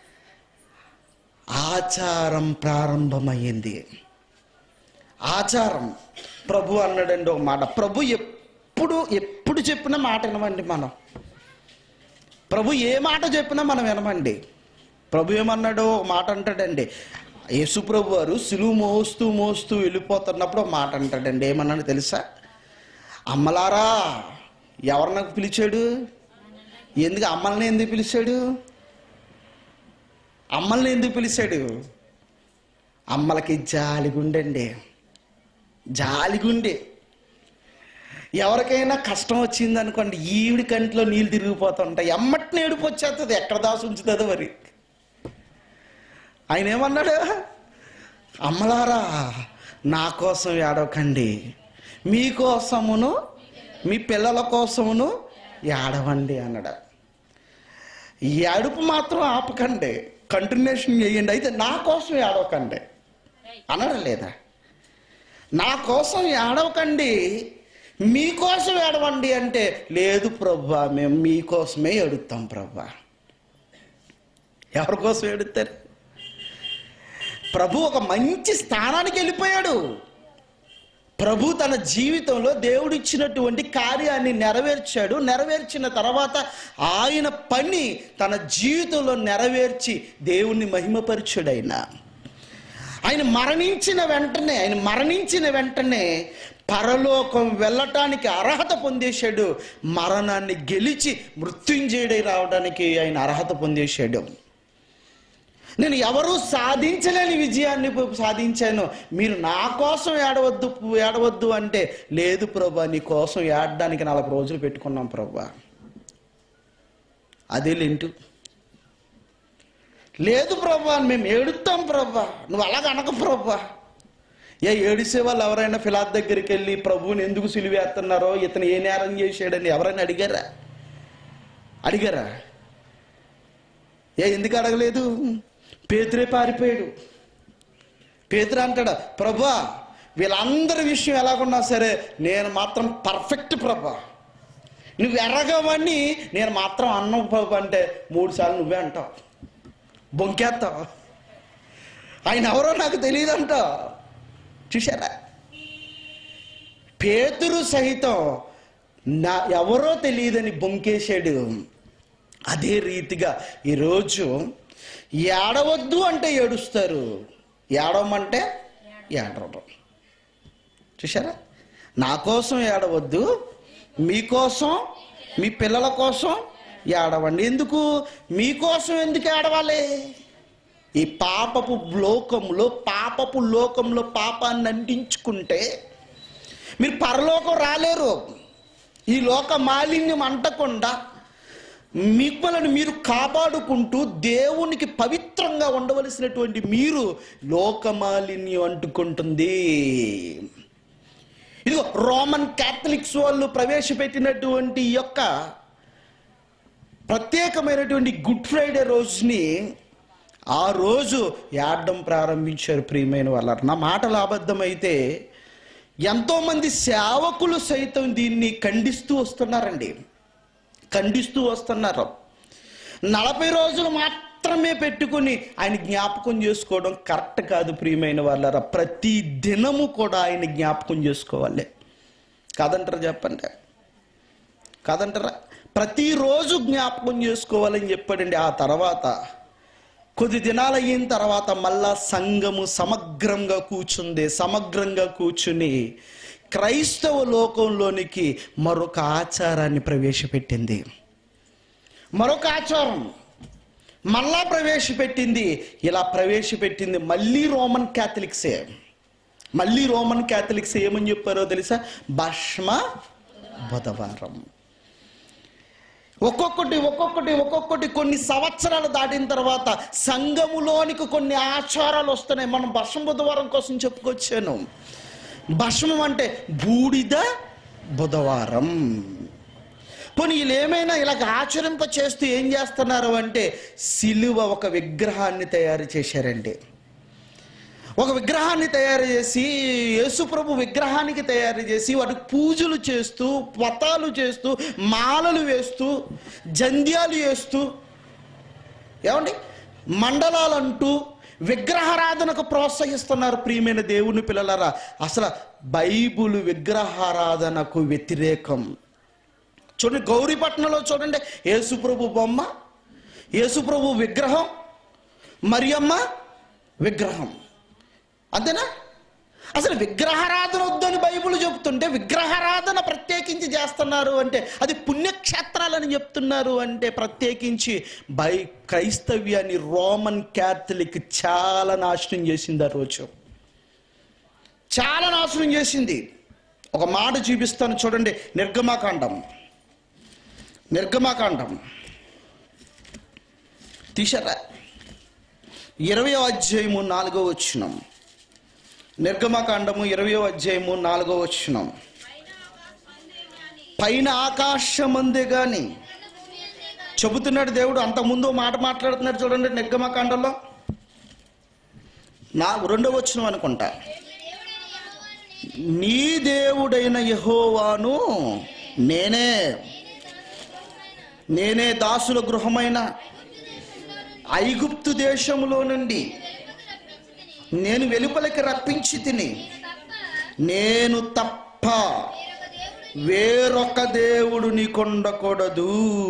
ఆచారం ప్రారంభమైంది ఆచారం ప్రభు అన్నాడండి ఒక మాట ప్రభు ఎప్పుడు ఎప్పుడు చెప్పిన మాట వినమండి మనం ప్రభు ఏ మాట చెప్పినా మనం వినమండి ప్రభు ఏమన్నాడో ఒక మాట అంటాడండి యేసు ప్రభు వారు సిలువు మోస్తూ మోస్తూ వెళ్ళిపోతున్నప్పుడు ఒక మాట అంటాడండి ఏమన్నాడు తెలుసా అమ్మలారా ఎవరు నాకు పిలిచాడు ఎందుకు అమ్మల్ని ఎందుకు పిలిచాడు అమ్మల్ని ఎందుకు పిలిచాడు అమ్మలకి జాలిగుండండి జాలిగుండే ఎవరికైనా కష్టం వచ్చింది అనుకోండి ఈవిడి కంట్లో నీళ్ళు తిరిగిపోతుంటాయి ఎమ్మటిని ఏడుపు వచ్చేస్తుంది ఎక్కడ దాసి ఉంచుతుందో మరి ఆయన ఏమన్నాడు అమ్మలారా నా కోసం ఏడవకండి మీకోసమును మీ పిల్లల కోసమును ఏడవండి అన్నాడు ఈ ఏడుపు మాత్రం ఆపకండి కంటిన్యూషన్ చేయండి అయితే నా కోసం ఏడవకండి అనడం లేదా నా కోసం ఏడవకండి మీకోసం ఏడవండి అంటే లేదు ప్రభా మేము మీకోసమే ఏడుస్తాం ప్రభా ఎవరి కోసం ఏడుస్తారు ప్రభు ఒక మంచి స్థానానికి వెళ్ళిపోయాడు ప్రభు తన జీవితంలో దేవుడిచ్చినటువంటి కార్యాన్ని నెరవేర్చాడు నెరవేర్చిన తర్వాత ఆయన పని తన జీవితంలో నెరవేర్చి దేవుణ్ణి మహిమపరిచాడు ఆయన ఆయన మరణించిన వెంటనే ఆయన మరణించిన వెంటనే పరలోకం వెళ్ళటానికి అర్హత పొందేశాడు మరణాన్ని గెలిచి మృత్యుంజయుడై రావడానికి ఆయన అర్హత పొందేశాడు నేను ఎవరూ సాధించలేని విజయాన్ని సాధించాను మీరు నా కోసం ఏడవద్దు ఏడవద్దు అంటే లేదు ప్రభా నీ కోసం ఏడడానికి నలభై రోజులు పెట్టుకున్నాం ప్రభా అదే లెంటు లేదు ప్రభా మేము ఏడుస్తాం ప్రభా నువ్వు అలాగ అనక ప్రభా ఏ ఏడిసే వాళ్ళు ఎవరైనా ఫిలాత్ దగ్గరికి వెళ్ళి ప్రభువుని ఎందుకు సిలివేస్తున్నారో ఇతను ఏ నేరం చేశాడని ఎవరైనా అడిగారా అడిగారా ఏ ఎందుకు అడగలేదు పేతురే పారిపోయాడు పేతురు అంటాడు ప్రభా వీళ్ళందరి విషయం ఎలాగున్నా సరే నేను మాత్రం పర్ఫెక్ట్ ప్రభా నువ్వు ఎర్రగవని నేను మాత్రం అన్నం ప్రభు అంటే మూడు సార్లు నువ్వే అంటావు బొంకేస్తావు ఆయన ఎవరో నాకు తెలియదంట చూశారా పేతురు సహితం నా ఎవరో తెలియదని బొంకేశాడు అదే రీతిగా ఈరోజు ఏడవద్దు అంటే ఏడుస్తారు ఏడవమంటే ఏడవడం చూసారా నా కోసం ఏడవద్దు మీకోసం మీ పిల్లల కోసం ఏడవండి ఎందుకు మీకోసం ఎందుకు ఏడవాలి ఈ పాపపు లోకంలో పాపపు లోకంలో పాపాన్ని అంటించుకుంటే మీరు పరలోకం రాలేరు ఈ లోక మాలిన్యం అంటకుండా మిమ్మల్ని మీరు కాపాడుకుంటూ దేవునికి పవిత్రంగా ఉండవలసినటువంటి మీరు లోకమాలిన్యం అంటుకుంటుంది ఇదిగో రోమన్ క్యాథలిక్స్ వాళ్ళు ప్రవేశపెట్టినటువంటి ఈ యొక్క ప్రత్యేకమైనటువంటి గుడ్ ఫ్రైడే రోజుని ఆ రోజు ఏడడం ప్రారంభించారు ప్రియమైన వాళ్ళ నా మాటలు అబద్ధమైతే ఎంతోమంది సేవకులు సైతం దీన్ని ఖండిస్తూ వస్తున్నారండి ఖండిస్తూ వస్తున్నారు నలభై రోజులు మాత్రమే పెట్టుకుని ఆయన జ్ఞాపకం చేసుకోవడం కరెక్ట్ కాదు ప్రియమైన వాళ్ళరా ప్రతి దినము కూడా ఆయన జ్ఞాపకం చేసుకోవాలి కాదంటారా చెప్పండి కాదంటారా ప్రతిరోజు జ్ఞాపకం చేసుకోవాలని చెప్పాడండి ఆ తర్వాత కొద్ది దినాలు అయిన తర్వాత మళ్ళా సంఘము సమగ్రంగా కూర్చుంది సమగ్రంగా కూర్చుని క్రైస్తవ లోకంలోనికి మరొక ఆచారాన్ని ప్రవేశపెట్టింది మరొక ఆచారం మళ్ళా ప్రవేశపెట్టింది ఇలా ప్రవేశపెట్టింది మళ్ళీ రోమన్ క్యాథలిక్సే మళ్ళీ రోమన్ క్యాథలిక్స్ ఏమని చెప్పారో తెలుసా భస్మ బుధవారం ఒక్కొక్కటి ఒక్కొక్కటి ఒక్కొక్కటి కొన్ని సంవత్సరాలు దాటిన తర్వాత సంఘములోనికి కొన్ని ఆచారాలు వస్తున్నాయి మనం భస్మ బుధవారం కోసం చెప్పుకొచ్చాను భస్మం అంటే బూడిద బుధవారం పోనీ వీళ్ళు ఏమైనా ఇలాగ ఆచరింప చేస్తూ ఏం చేస్తున్నారు అంటే సిలువ ఒక విగ్రహాన్ని తయారు చేశారండి ఒక విగ్రహాన్ని తయారు చేసి యేసుప్రభు విగ్రహానికి తయారు చేసి వాటికి పూజలు చేస్తూ వ్రతాలు చేస్తూ మాలలు వేస్తూ జంధ్యాలు వేస్తూ ఏమండి మండలాలు అంటూ విగ్రహారాధనకు ప్రోత్సహిస్తున్నారు ప్రియమైన దేవుని పిల్లలరా అసలు బైబుల్ విగ్రహారాధనకు వ్యతిరేకం చూడండి గౌరీపట్నంలో చూడండి యేసుప్రభు బొమ్మ యేసుప్రభు విగ్రహం మరియమ్మ విగ్రహం అంతేనా అసలు విగ్రహారాధన వద్దని బైబుల్ చెప్తుంటే విగ్రహారాధన ప్రత్యేకించి చేస్తున్నారు అంటే అది పుణ్యక్షేత్రాలని చెప్తున్నారు అంటే ప్రత్యేకించి బై క్రైస్తవ్యాన్ని రోమన్ క్యాథలిక్ చాలా నాశనం చేసింది ఆ రోజు చాలా నాశనం చేసింది ఒక మాట చూపిస్తాను చూడండి నిర్గమాకాండం నిర్గమాకాండం తీశారా ఇరవై అధ్యాయము నాలుగో వచ్చినం నిర్గమకాండము ఇరవయో అధ్యాయము నాలుగో వచ్చినం పైన ఆకాశమందే గాని చెబుతున్నాడు దేవుడు అంతకుముందు మాట మాట్లాడుతున్నాడు చూడండి నిర్గమకాండంలో నా రెండో వచ్చినం అనుకుంటా నీ దేవుడైన యహోవాను నేనే నేనే దాసుల గృహమైన ఐగుప్తు దేశములో నుండి నేను వెలుపలికి రప్పించి తిని నేను తప్ప వేరొక దేవుడు నీకు ఉండకూడదు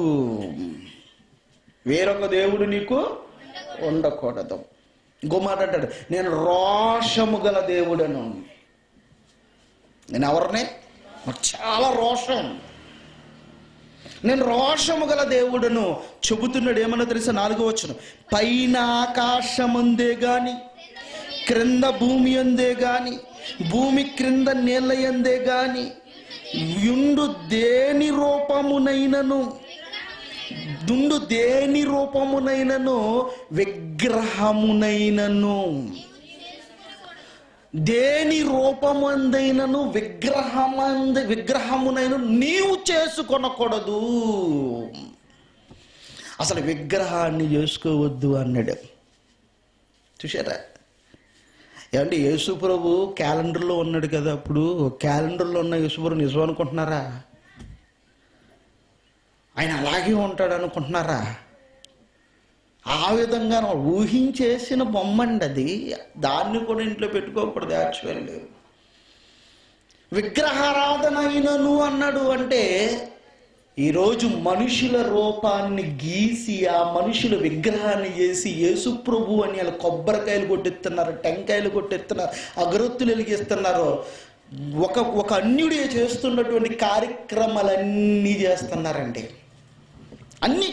వేరొక దేవుడు నీకు ఉండకూడదు ఇంకో మాట అంటాడు నేను రోషము గల దేవుడను నేను ఎవరిని నాకు చాలా రోషం నేను రోషము గల దేవుడను చెబుతున్నాడు ఏమన్నా తెలుసా నాలుగో వచ్చును పైన ఆకాశముందే గాని క్రింద భూమి అందే గాని భూమి క్రింద నీళ్ళ ఎందే గాని యుండు దేని రూపమునైనను దుండు దేని రూపమునైనను విగ్రహమునైనను దేని రూపమందైనను విగ్రహమంద విగ్రహమునైన నీవు చేసుకొనకూడదు అసలు విగ్రహాన్ని చేసుకోవద్దు అన్నాడు చూసారా ఏమంటే యేసు ప్రభు క్యాలెండర్లో ఉన్నాడు కదా అప్పుడు క్యాలెండర్లో ఉన్న యేసు ప్రభు నిజం అనుకుంటున్నారా ఆయన అలాగే ఉంటాడు అనుకుంటున్నారా ఆ విధంగా ఊహించేసిన బొమ్మండి అది దాన్ని కూడా ఇంట్లో పెట్టుకోకూడదు యాక్చువల్లీ విగ్రహారాధన అయినను అన్నాడు అంటే ఈరోజు మనుషుల రూపాన్ని గీసి ఆ మనుషుల విగ్రహాన్ని చేసి యేసు ప్రభు అని అలా కొబ్బరికాయలు కొట్టెత్తున్నారు టెంకాయలు కొట్టెత్తున్నారు అగరొత్తులు వెలిగిస్తున్నారు ఒక ఒక అన్యుడే చేస్తున్నటువంటి కార్యక్రమాలన్నీ చేస్తున్నారండి అన్నీ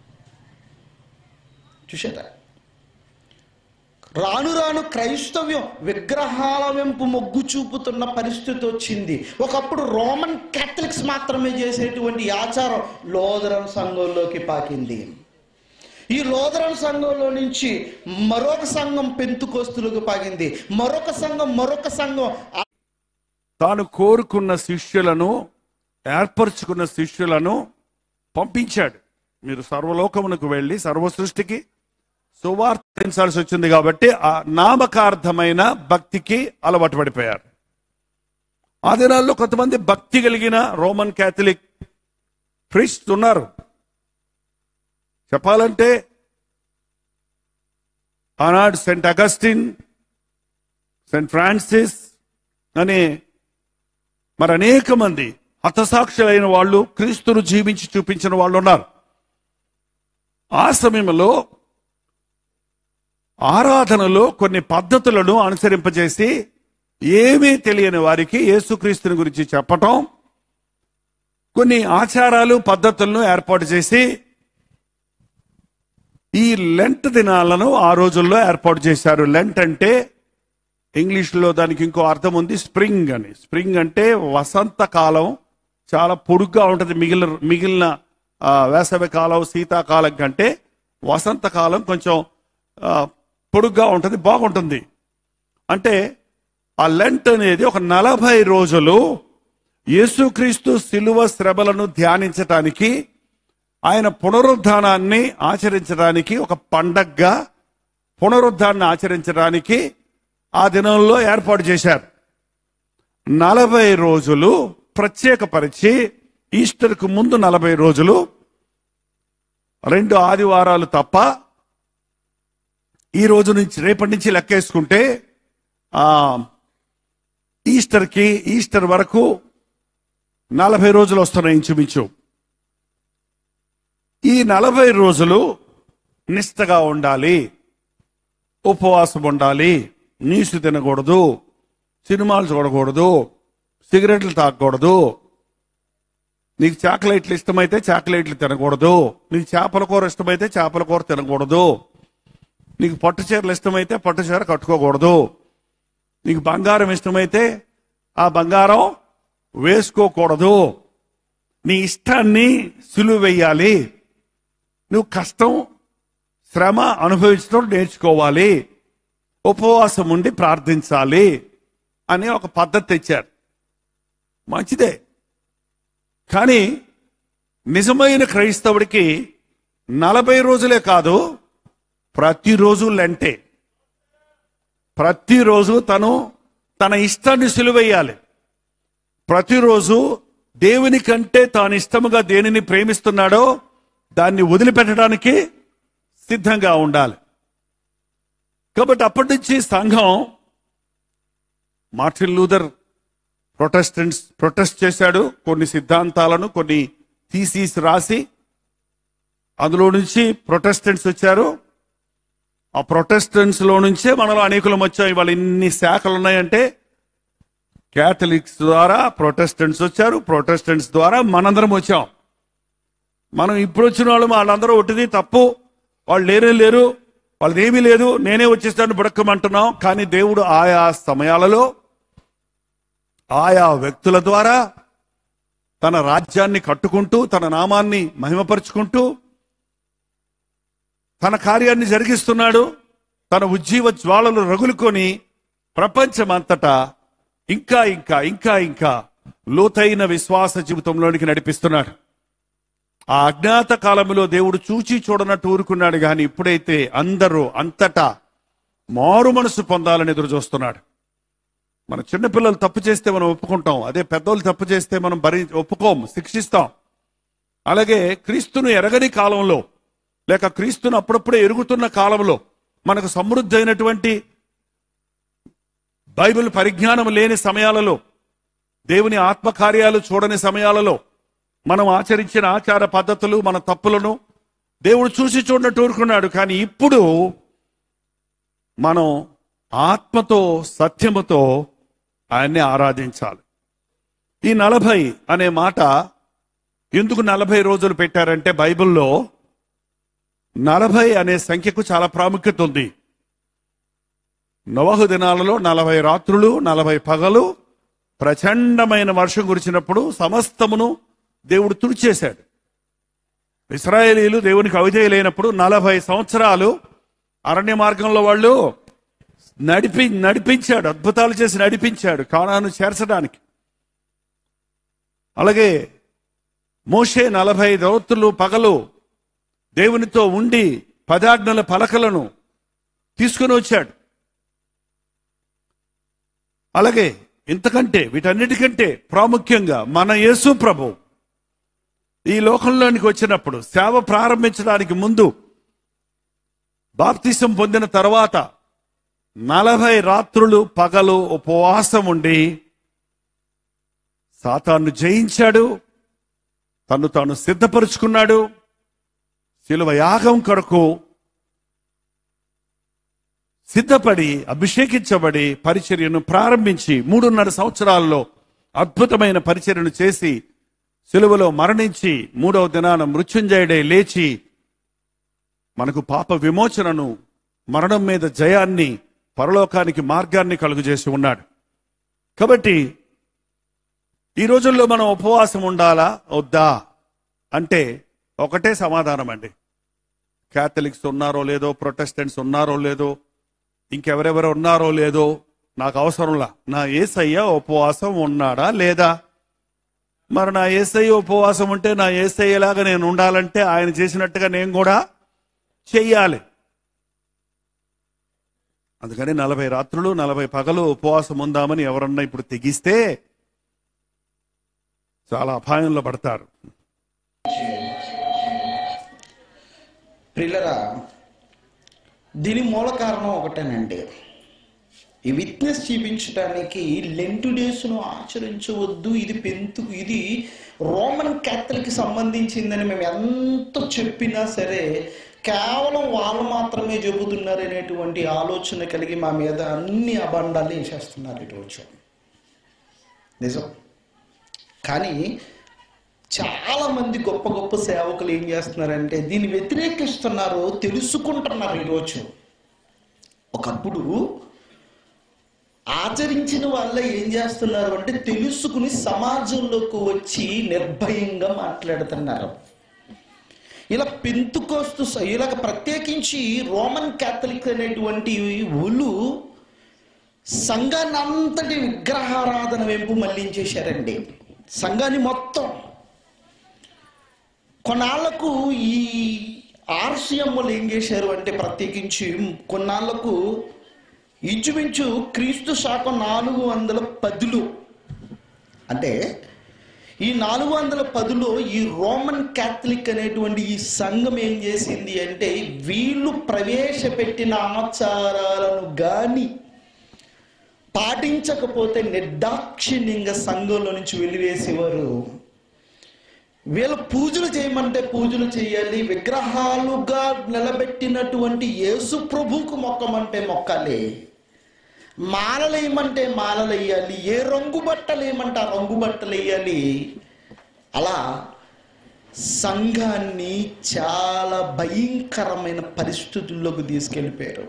చూసారా రాను రాను క్రైస్తవ్యం విగ్రహాల వెంపు మొగ్గు చూపుతున్న పరిస్థితి వచ్చింది ఒకప్పుడు రోమన్ క్యాథలిక్స్ మాత్రమే చేసేటువంటి ఆచారం లోదరన్ సంఘంలోకి పాకింది ఈ లోదరన్ సంఘంలో నుంచి మరొక సంఘం పెంతుకోస్తులకు పాకింది మరొక సంఘం మరొక సంఘం తాను కోరుకున్న శిష్యులను ఏర్పరచుకున్న శిష్యులను పంపించాడు మీరు సర్వలోకమునకు వెళ్ళి సర్వ సృష్టికి సువార్తించాల్సి వచ్చింది కాబట్టి ఆ నామకార్థమైన భక్తికి అలవాటు పడిపోయారు ఆ దినాల్లో కొంతమంది భక్తి కలిగిన రోమన్ క్యాథలిక్ ప్రీస్ట్ ఉన్నారు చెప్పాలంటే ఆనాడు సెంట్ అగస్టిన్ సెంట్ ఫ్రాన్సిస్ అనే మరి అనేక మంది హతసాక్షులైన వాళ్ళు క్రీస్తును జీవించి చూపించిన వాళ్ళు ఉన్నారు ఆ సమయంలో ఆరాధనలో కొన్ని పద్ధతులను అనుసరింపజేసి ఏమీ తెలియని వారికి యేసుక్రీస్తుని గురించి చెప్పటం కొన్ని ఆచారాలు పద్ధతులను ఏర్పాటు చేసి ఈ లెంట్ దినాలను ఆ రోజుల్లో ఏర్పాటు చేశారు లెంట్ అంటే ఇంగ్లీష్లో దానికి ఇంకో అర్థం ఉంది స్ప్రింగ్ అని స్ప్రింగ్ అంటే వసంత కాలం చాలా పొడుగ్గా ఉంటుంది మిగిలిన మిగిలిన ఆ, వేసవి కాలం శీతాకాలం కంటే వసంతకాలం కొంచెం ఆ, పొడుగ్గా ఉంటుంది బాగుంటుంది అంటే ఆ లెంట్ అనేది ఒక నలభై రోజులు యేసుక్రీస్తు శిలువ శ్రమలను ధ్యానించటానికి ఆయన పునరుద్ధానాన్ని ఆచరించడానికి ఒక పండగగా పునరుద్ధాన్ని ఆచరించడానికి ఆ దినంలో ఏర్పాటు చేశారు నలభై రోజులు ప్రత్యేకపరిచి ఈస్టర్కు ముందు నలభై రోజులు రెండు ఆదివారాలు తప్ప ఈ రోజు నుంచి రేపటి నుంచి లెక్కేసుకుంటే ఆ ఈస్టర్కి ఈస్టర్ వరకు నలభై రోజులు వస్తున్నాయి ఇంచుమించు ఈ నలభై రోజులు నిష్టగా ఉండాలి ఉపవాసం ఉండాలి నీసు తినకూడదు సినిమాలు చూడకూడదు సిగరెట్లు తాగకూడదు నీకు చాక్లెట్లు ఇష్టమైతే చాక్లెట్లు తినకూడదు నీకు చేపల కూర ఇష్టమైతే చేపల కూర తినకూడదు నీకు పట్టు చీరలు ఇష్టమైతే పట్టు చీర కట్టుకోకూడదు నీకు బంగారం ఇష్టమైతే ఆ బంగారం వేసుకోకూడదు నీ ఇష్టాన్ని సులువు వేయాలి నువ్వు కష్టం శ్రమ అనుభవించడం నేర్చుకోవాలి ఉపవాసం ఉండి ప్రార్థించాలి అని ఒక పద్ధతి తెచ్చారు మంచిదే కానీ నిజమైన క్రైస్తవుడికి నలభై రోజులే కాదు ప్రతిరోజు లెంటే ప్రతిరోజు తను తన ఇష్టాన్ని సులువేయాలి ప్రతిరోజు దేవుని కంటే తాను ఇష్టముగా దేనిని ప్రేమిస్తున్నాడో దాన్ని వదిలిపెట్టడానికి సిద్ధంగా ఉండాలి కాబట్టి అప్పటి నుంచి సంఘం మార్టిన్ లూథర్ ప్రొటెస్టెంట్స్ ప్రొటెస్ట్ చేశాడు కొన్ని సిద్ధాంతాలను కొన్ని థీసీస్ రాసి అందులో నుంచి ప్రొటెస్టెంట్స్ వచ్చారు ఆ ప్రొటెస్టెంట్స్ లో నుంచే మనలో అనేకులం వచ్చాం ఇవాళ ఇన్ని శాఖలు ఉన్నాయంటే క్యాథలిక్స్ ద్వారా ప్రొటెస్టెంట్స్ వచ్చారు ప్రొటెస్టెంట్స్ ద్వారా మనందరం వచ్చాం మనం ఇప్పుడు వచ్చిన వాళ్ళు వాళ్ళందరూ ఒకటిది తప్పు వాళ్ళు లేరే లేరు వాళ్ళది ఏమీ లేదు నేనే వచ్చేస్తాను బుడక్కమంటున్నాం కానీ దేవుడు ఆయా సమయాలలో ఆయా వ్యక్తుల ద్వారా తన రాజ్యాన్ని కట్టుకుంటూ తన నామాన్ని మహిమపరుచుకుంటూ తన కార్యాన్ని జరిగిస్తున్నాడు తన ఉజ్జీవ జ్వాలలు రగులుకొని ప్రపంచమంతటా ఇంకా ఇంకా ఇంకా ఇంకా లోతైన విశ్వాస జీవితంలోనికి నడిపిస్తున్నాడు ఆ అజ్ఞాత కాలంలో దేవుడు చూచి చూడనట్టు ఊరుకున్నాడు కానీ ఇప్పుడైతే అందరూ అంతటా మారు మనసు పొందాలని ఎదురు చూస్తున్నాడు మన చిన్నపిల్లలు తప్పు చేస్తే మనం ఒప్పుకుంటాం అదే పెద్దోళ్ళు తప్పు చేస్తే మనం భరి ఒప్పుకోం శిక్షిస్తాం అలాగే క్రీస్తును ఎరగని కాలంలో లేక క్రీస్తును అప్పుడప్పుడే ఎరుగుతున్న కాలంలో మనకు సమృద్ధి అయినటువంటి బైబిల్ పరిజ్ఞానం లేని సమయాలలో దేవుని ఆత్మకార్యాలు చూడని సమయాలలో మనం ఆచరించిన ఆచార పద్ధతులు మన తప్పులను దేవుడు చూసి చూడనట్టు ఊరుకున్నాడు కానీ ఇప్పుడు మనం ఆత్మతో సత్యముతో ఆయన్ని ఆరాధించాలి ఈ నలభై అనే మాట ఎందుకు నలభై రోజులు పెట్టారంటే బైబిల్లో నలభై అనే సంఖ్యకు చాలా ప్రాముఖ్యత ఉంది నవహు దినాలలో నలభై రాత్రులు నలభై పగలు ప్రచండమైన వర్షం కురిచినప్పుడు సమస్తమును దేవుడు తుడిచేశాడు ఇస్రాయేలీలు దేవునికి అవిధేయులైనప్పుడు నలభై సంవత్సరాలు అరణ్య మార్గంలో వాళ్ళు నడిపి నడిపించాడు అద్భుతాలు చేసి నడిపించాడు కానాను చేర్చడానికి అలాగే మోషే నలభై ఐదు రోజులు పగలు దేవునితో ఉండి పదాజ్ఞల పలకలను తీసుకుని వచ్చాడు అలాగే ఇంతకంటే వీటన్నిటికంటే ప్రాముఖ్యంగా మన యేసు ప్రభు ఈ లోకంలోనికి వచ్చినప్పుడు సేవ ప్రారంభించడానికి ముందు బాప్తిసం పొందిన తర్వాత నలభై రాత్రులు పగలు ఉపవాసం ఉండి సాతాను జయించాడు తను తాను సిద్ధపరుచుకున్నాడు శిలువ యాగం కొరకు సిద్ధపడి అభిషేకించబడి పరిచర్యను ప్రారంభించి మూడున్నర సంవత్సరాల్లో అద్భుతమైన పరిచర్యను చేసి సిలువలో మరణించి మూడవ దినాన మృత్యుంజయుడే లేచి మనకు పాప విమోచనను మరణం మీద జయాన్ని పరలోకానికి మార్గాన్ని కలుగజేసి ఉన్నాడు కాబట్టి ఈ రోజుల్లో మనం ఉపవాసం ఉండాలా వద్దా అంటే ఒకటే సమాధానం అండి క్యాథలిక్స్ ఉన్నారో లేదో ప్రొటెస్టెంట్స్ ఉన్నారో లేదో ఇంకెవరెవరు ఉన్నారో లేదో నాకు అవసరంలా నా ఏసయ్య ఉపవాసం ఉన్నాడా లేదా మరి నా ఏసయ్య ఉపవాసం ఉంటే నా ఏసయ్యలాగా నేను ఉండాలంటే ఆయన చేసినట్టుగా నేను కూడా చెయ్యాలి అందుకని నలభై రాత్రులు నలభై పగలు ఉపవాసం ఉందామని ఎవరన్నా ఇప్పుడు తెగిస్తే చాలా అపాయంలో పడతారు ప్రిల్లరా దీని మూల కారణం ఒకటేనండి ఈ విట్నెస్ చూపించడానికి లెంటు డేస్ను ఆచరించవద్దు ఇది పెంతు ఇది రోమన్ క్యాథలిక్ సంబంధించిందని మేము ఎంత చెప్పినా సరే కేవలం వాళ్ళు మాత్రమే చెబుతున్నారు అనేటువంటి ఆలోచన కలిగి మా మీద అన్ని అబండాలు వేసేస్తున్నారు ఈరోజు నిజం కానీ చాలా మంది గొప్ప గొప్ప సేవకులు ఏం చేస్తున్నారంటే దీన్ని వ్యతిరేకిస్తున్నారు తెలుసుకుంటున్నారు ఈరోజు ఒకప్పుడు ఆచరించిన వాళ్ళే ఏం చేస్తున్నారు అంటే తెలుసుకుని సమాజంలోకి వచ్చి నిర్భయంగా మాట్లాడుతున్నారు ఇలా పెంతుకోస్తు ఇలా ప్రత్యేకించి రోమన్ క్యాథలిక్ అనేటువంటి ఒళ్ళు సంఘాన్ని అంతటి విగ్రహారాధన వెంపు మళ్లించేశారండి సంఘాన్ని మొత్తం కొన్నాళ్లకు ఈ ఆర్సీఎంలు ఏం చేశారు అంటే ప్రత్యేకించి కొన్నాళ్లకు ఇంచుమించు క్రీస్తు శాఖ నాలుగు వందల పదులు అంటే ఈ నాలుగు వందల పదిలో ఈ రోమన్ క్యాథలిక్ అనేటువంటి ఈ సంఘం ఏం చేసింది అంటే వీళ్ళు ప్రవేశపెట్టిన ఆచారాలను గాని పాటించకపోతే నిర్దాక్షిణ్యంగా సంఘంలో నుంచి వెలివేసేవారు వీళ్ళు పూజలు చేయమంటే పూజలు చేయాలి విగ్రహాలుగా నిలబెట్టినటువంటి యేసు ప్రభుకు మొక్కమంటే మొక్కాలి మాలలేయమంటే మాలలు వేయాలి ఏ రంగు బట్టలు వేయమంటే ఆ రంగు బట్టలు వేయాలి అలా సంఘాన్ని చాలా భయంకరమైన పరిస్థితుల్లోకి తీసుకెళ్ళిపోయారు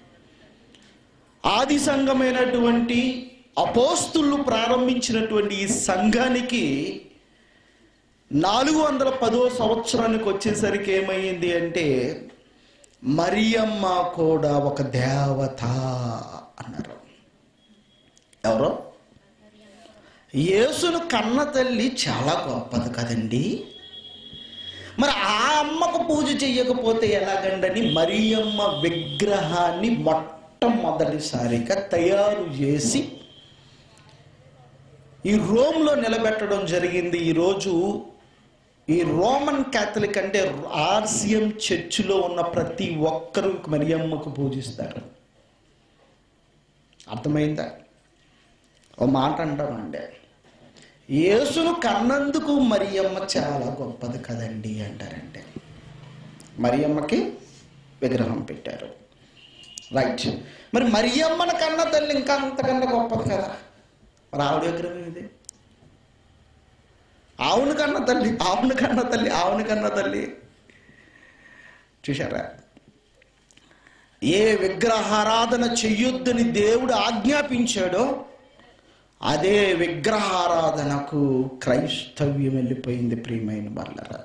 ఆది సంఘమైనటువంటి అపోస్తులు ప్రారంభించినటువంటి ఈ సంఘానికి నాలుగు వందల పదో సంవత్సరానికి వచ్చేసరికి ఏమైంది అంటే మరియమ్మ కూడా ఒక దేవత అన్నారు ఎవరో యేసును కన్న తల్లి చాలా గొప్పది కదండి మరి ఆ అమ్మకు పూజ చెయ్యకపోతే ఎలాగండని మరియమ్మ విగ్రహాన్ని మొట్టమొదటిసారిగా తయారు చేసి ఈ రోమ్లో నిలబెట్టడం జరిగింది ఈరోజు ఈ రోమన్ క్యాథలిక్ అంటే ఆర్సిఎం చర్చిలో ఉన్న ప్రతి ఒక్కరూ మరియమ్మకు పూజిస్తారు అర్థమైందా ఓ మాట అంటామండి యేసును కన్నందుకు మరియమ్మ చాలా గొప్పది కదండి అంటారండి మరియమ్మకి విగ్రహం పెట్టారు రైట్ మరి మరియమ్మను కన్న తల్లి ఇంకా అంతకన్నా గొప్పది కదా మరి ఆవిడ విగ్రహం ఇది ఆవును కన్న తల్లి ఆవును కన్న తల్లి ఆవును కన్న తల్లి చూశారా ఏ విగ్రహారాధన చెయ్యొద్దని దేవుడు ఆజ్ఞాపించాడో అదే విగ్రహారాధనకు క్రైస్తవ్యం వెళ్ళిపోయింది ప్రియమైన వాళ్ళరా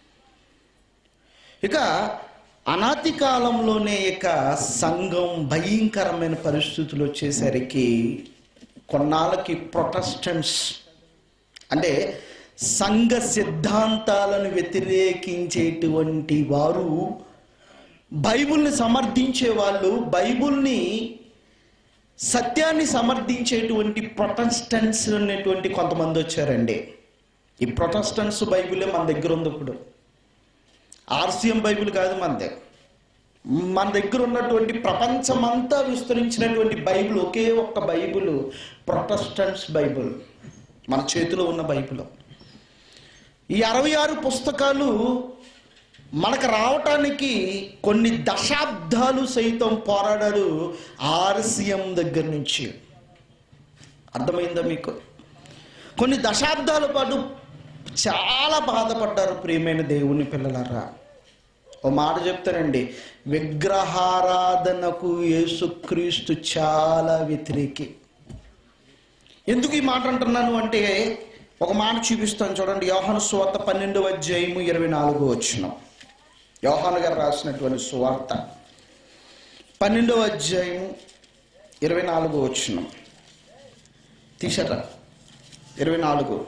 ఇక అనాతి కాలంలోనే ఇక సంఘం భయంకరమైన పరిస్థితులు వచ్చేసరికి కొన్నాళ్ళకి ప్రొటెస్టెంట్స్ అంటే సంఘ సిద్ధాంతాలను వ్యతిరేకించేటువంటి వారు బైబిల్ని సమర్థించే వాళ్ళు బైబిల్ని సత్యాన్ని సమర్థించేటువంటి ప్రొటెస్టెంట్స్ అనేటువంటి కొంతమంది వచ్చారండి ఈ ప్రొటెస్టెంట్స్ బైబిలే మన దగ్గర ఉంది ఇప్పుడు ఆర్సిఎం బైబిల్ కాదు మనదే మన దగ్గర ఉన్నటువంటి ప్రపంచమంతా విస్తరించినటువంటి బైబిల్ ఒకే ఒక్క బైబిల్ ప్రొటెస్టెంట్స్ బైబిల్ మన చేతిలో ఉన్న బైబిల్ ఈ అరవై ఆరు పుస్తకాలు మనకు రావటానికి కొన్ని దశాబ్దాలు సైతం పోరాడారు ఆర్సిఎం దగ్గర నుంచి అర్థమైందా మీకు కొన్ని దశాబ్దాల పాటు చాలా బాధపడ్డారు ప్రియమైన దేవుని పిల్లలారా ఓ మాట చెప్తానండి విగ్రహారాధనకు యేసుక్రీస్తు చాలా వ్యతిరేకి ఎందుకు ఈ మాట అంటున్నాను అంటే ఒక మాట చూపిస్తాను చూడండి యోహాను సువార్త పన్నెండవ అధ్యాయము ఇరవై నాలుగు వచ్చిన యోహాను గారు రాసినటువంటి సువార్త పన్నెండవ అధ్యాయము ఇరవై నాలుగు వచ్చిన తీసరా ఇరవై నాలుగు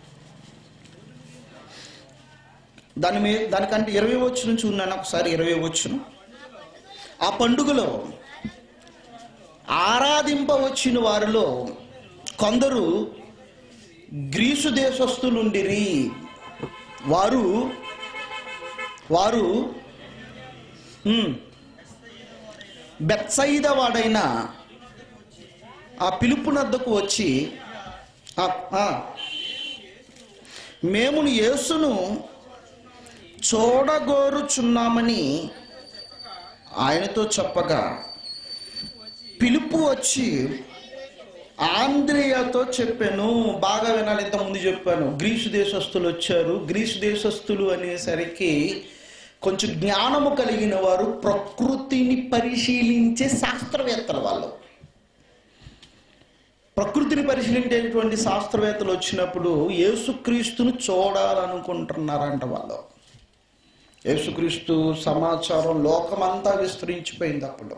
దాని మీద దానికంటే ఇరవై వచ్చు నుంచి ఉన్నాను ఒకసారి ఇరవై వచ్చును ఆ పండుగలో ఆరాధింప వచ్చిన వారిలో కొందరు గ్రీసు దేశస్థులుండిరి వారు వారు ఉమ్, బెత్సయిద వాడైన ఆ పిలుపునద్దకు వచ్చి ఆ, ఆ, మేము యేసును చూడగోరుచున్నామని ఆయనతో చెప్పగా పిలుపు వచ్చి ఆంధ్రేయతో చెప్పాను బాగా వినాలి ఇంతకుముందు చెప్పాను గ్రీసు దేశస్తులు వచ్చారు గ్రీసు దేశస్తులు అనేసరికి కొంచెం జ్ఞానము కలిగిన వారు ప్రకృతిని పరిశీలించే శాస్త్రవేత్తలు వాళ్ళు ప్రకృతిని పరిశీలించేటువంటి శాస్త్రవేత్తలు వచ్చినప్పుడు యేసుక్రీస్తును చూడాలనుకుంటున్నారంట వాళ్ళు యేసుక్రీస్తు సమాచారం లోకమంతా విస్తరించిపోయింది అప్పుడు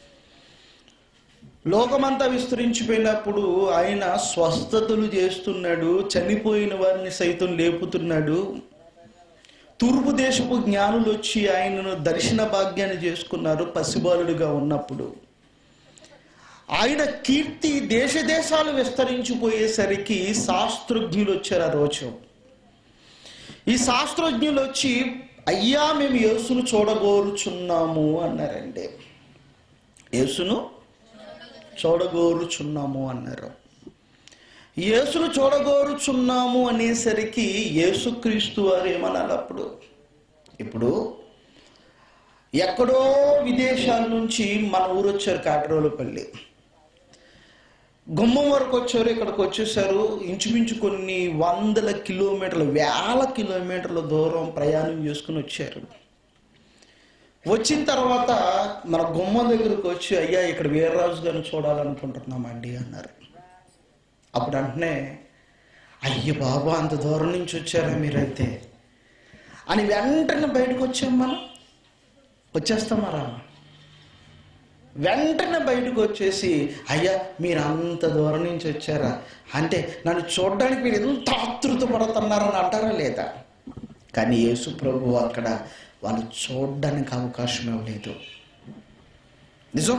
లోకమంతా విస్తరించిపోయినప్పుడు ఆయన స్వస్థతలు చేస్తున్నాడు చనిపోయిన వారిని సైతం లేపుతున్నాడు తూర్పు దేశపు జ్ఞానులు వచ్చి ఆయనను దర్శన భాగ్యాన్ని చేసుకున్నారు పసిబాలుడిగా ఉన్నప్పుడు ఆయన కీర్తి దేశ దేశాలు విస్తరించిపోయేసరికి శాస్త్రజ్ఞులు వచ్చారు ఆ రోజు ఈ శాస్త్రజ్ఞులు వచ్చి అయ్యా మేము యేసును చూడగోరుచున్నాము అన్నారండి యేసును చూడగోరుచున్నాము అన్నారు యేసును చూడగోరుచున్నాము అనేసరికి యేసుక్రీస్తు వారు ఏమన్నారు అప్పుడు ఇప్పుడు ఎక్కడో విదేశాల నుంచి మన ఊరు వచ్చారు కాటరోలపల్లి గుమ్మం వరకు వచ్చారు ఇక్కడికి వచ్చేసారు ఇంచుమించు కొన్ని వందల కిలోమీటర్లు వేల కిలోమీటర్ల దూరం ప్రయాణం చేసుకుని వచ్చారు వచ్చిన తర్వాత మన గుమ్మం దగ్గరకు వచ్చి అయ్యా ఇక్కడ వీర్రాజు గారిని చూడాలనుకుంటున్నామండి అన్నారు అప్పుడు అంటనే అయ్య బాబా అంత దూరం నుంచి వచ్చారా మీరైతే అని వెంటనే బయటకు వచ్చాం మనం వచ్చేస్తామరా వెంటనే బయటకు వచ్చేసి అయ్యా మీరు అంత దూరం నుంచి వచ్చారా అంటే నన్ను చూడడానికి మీరు ఎంత ఆతృత పడుతున్నారని అంటారా లేదా కానీ యేసు ప్రభు అక్కడ వాళ్ళు చూడడానికి అవకాశం ఇవ్వలేదు నిజం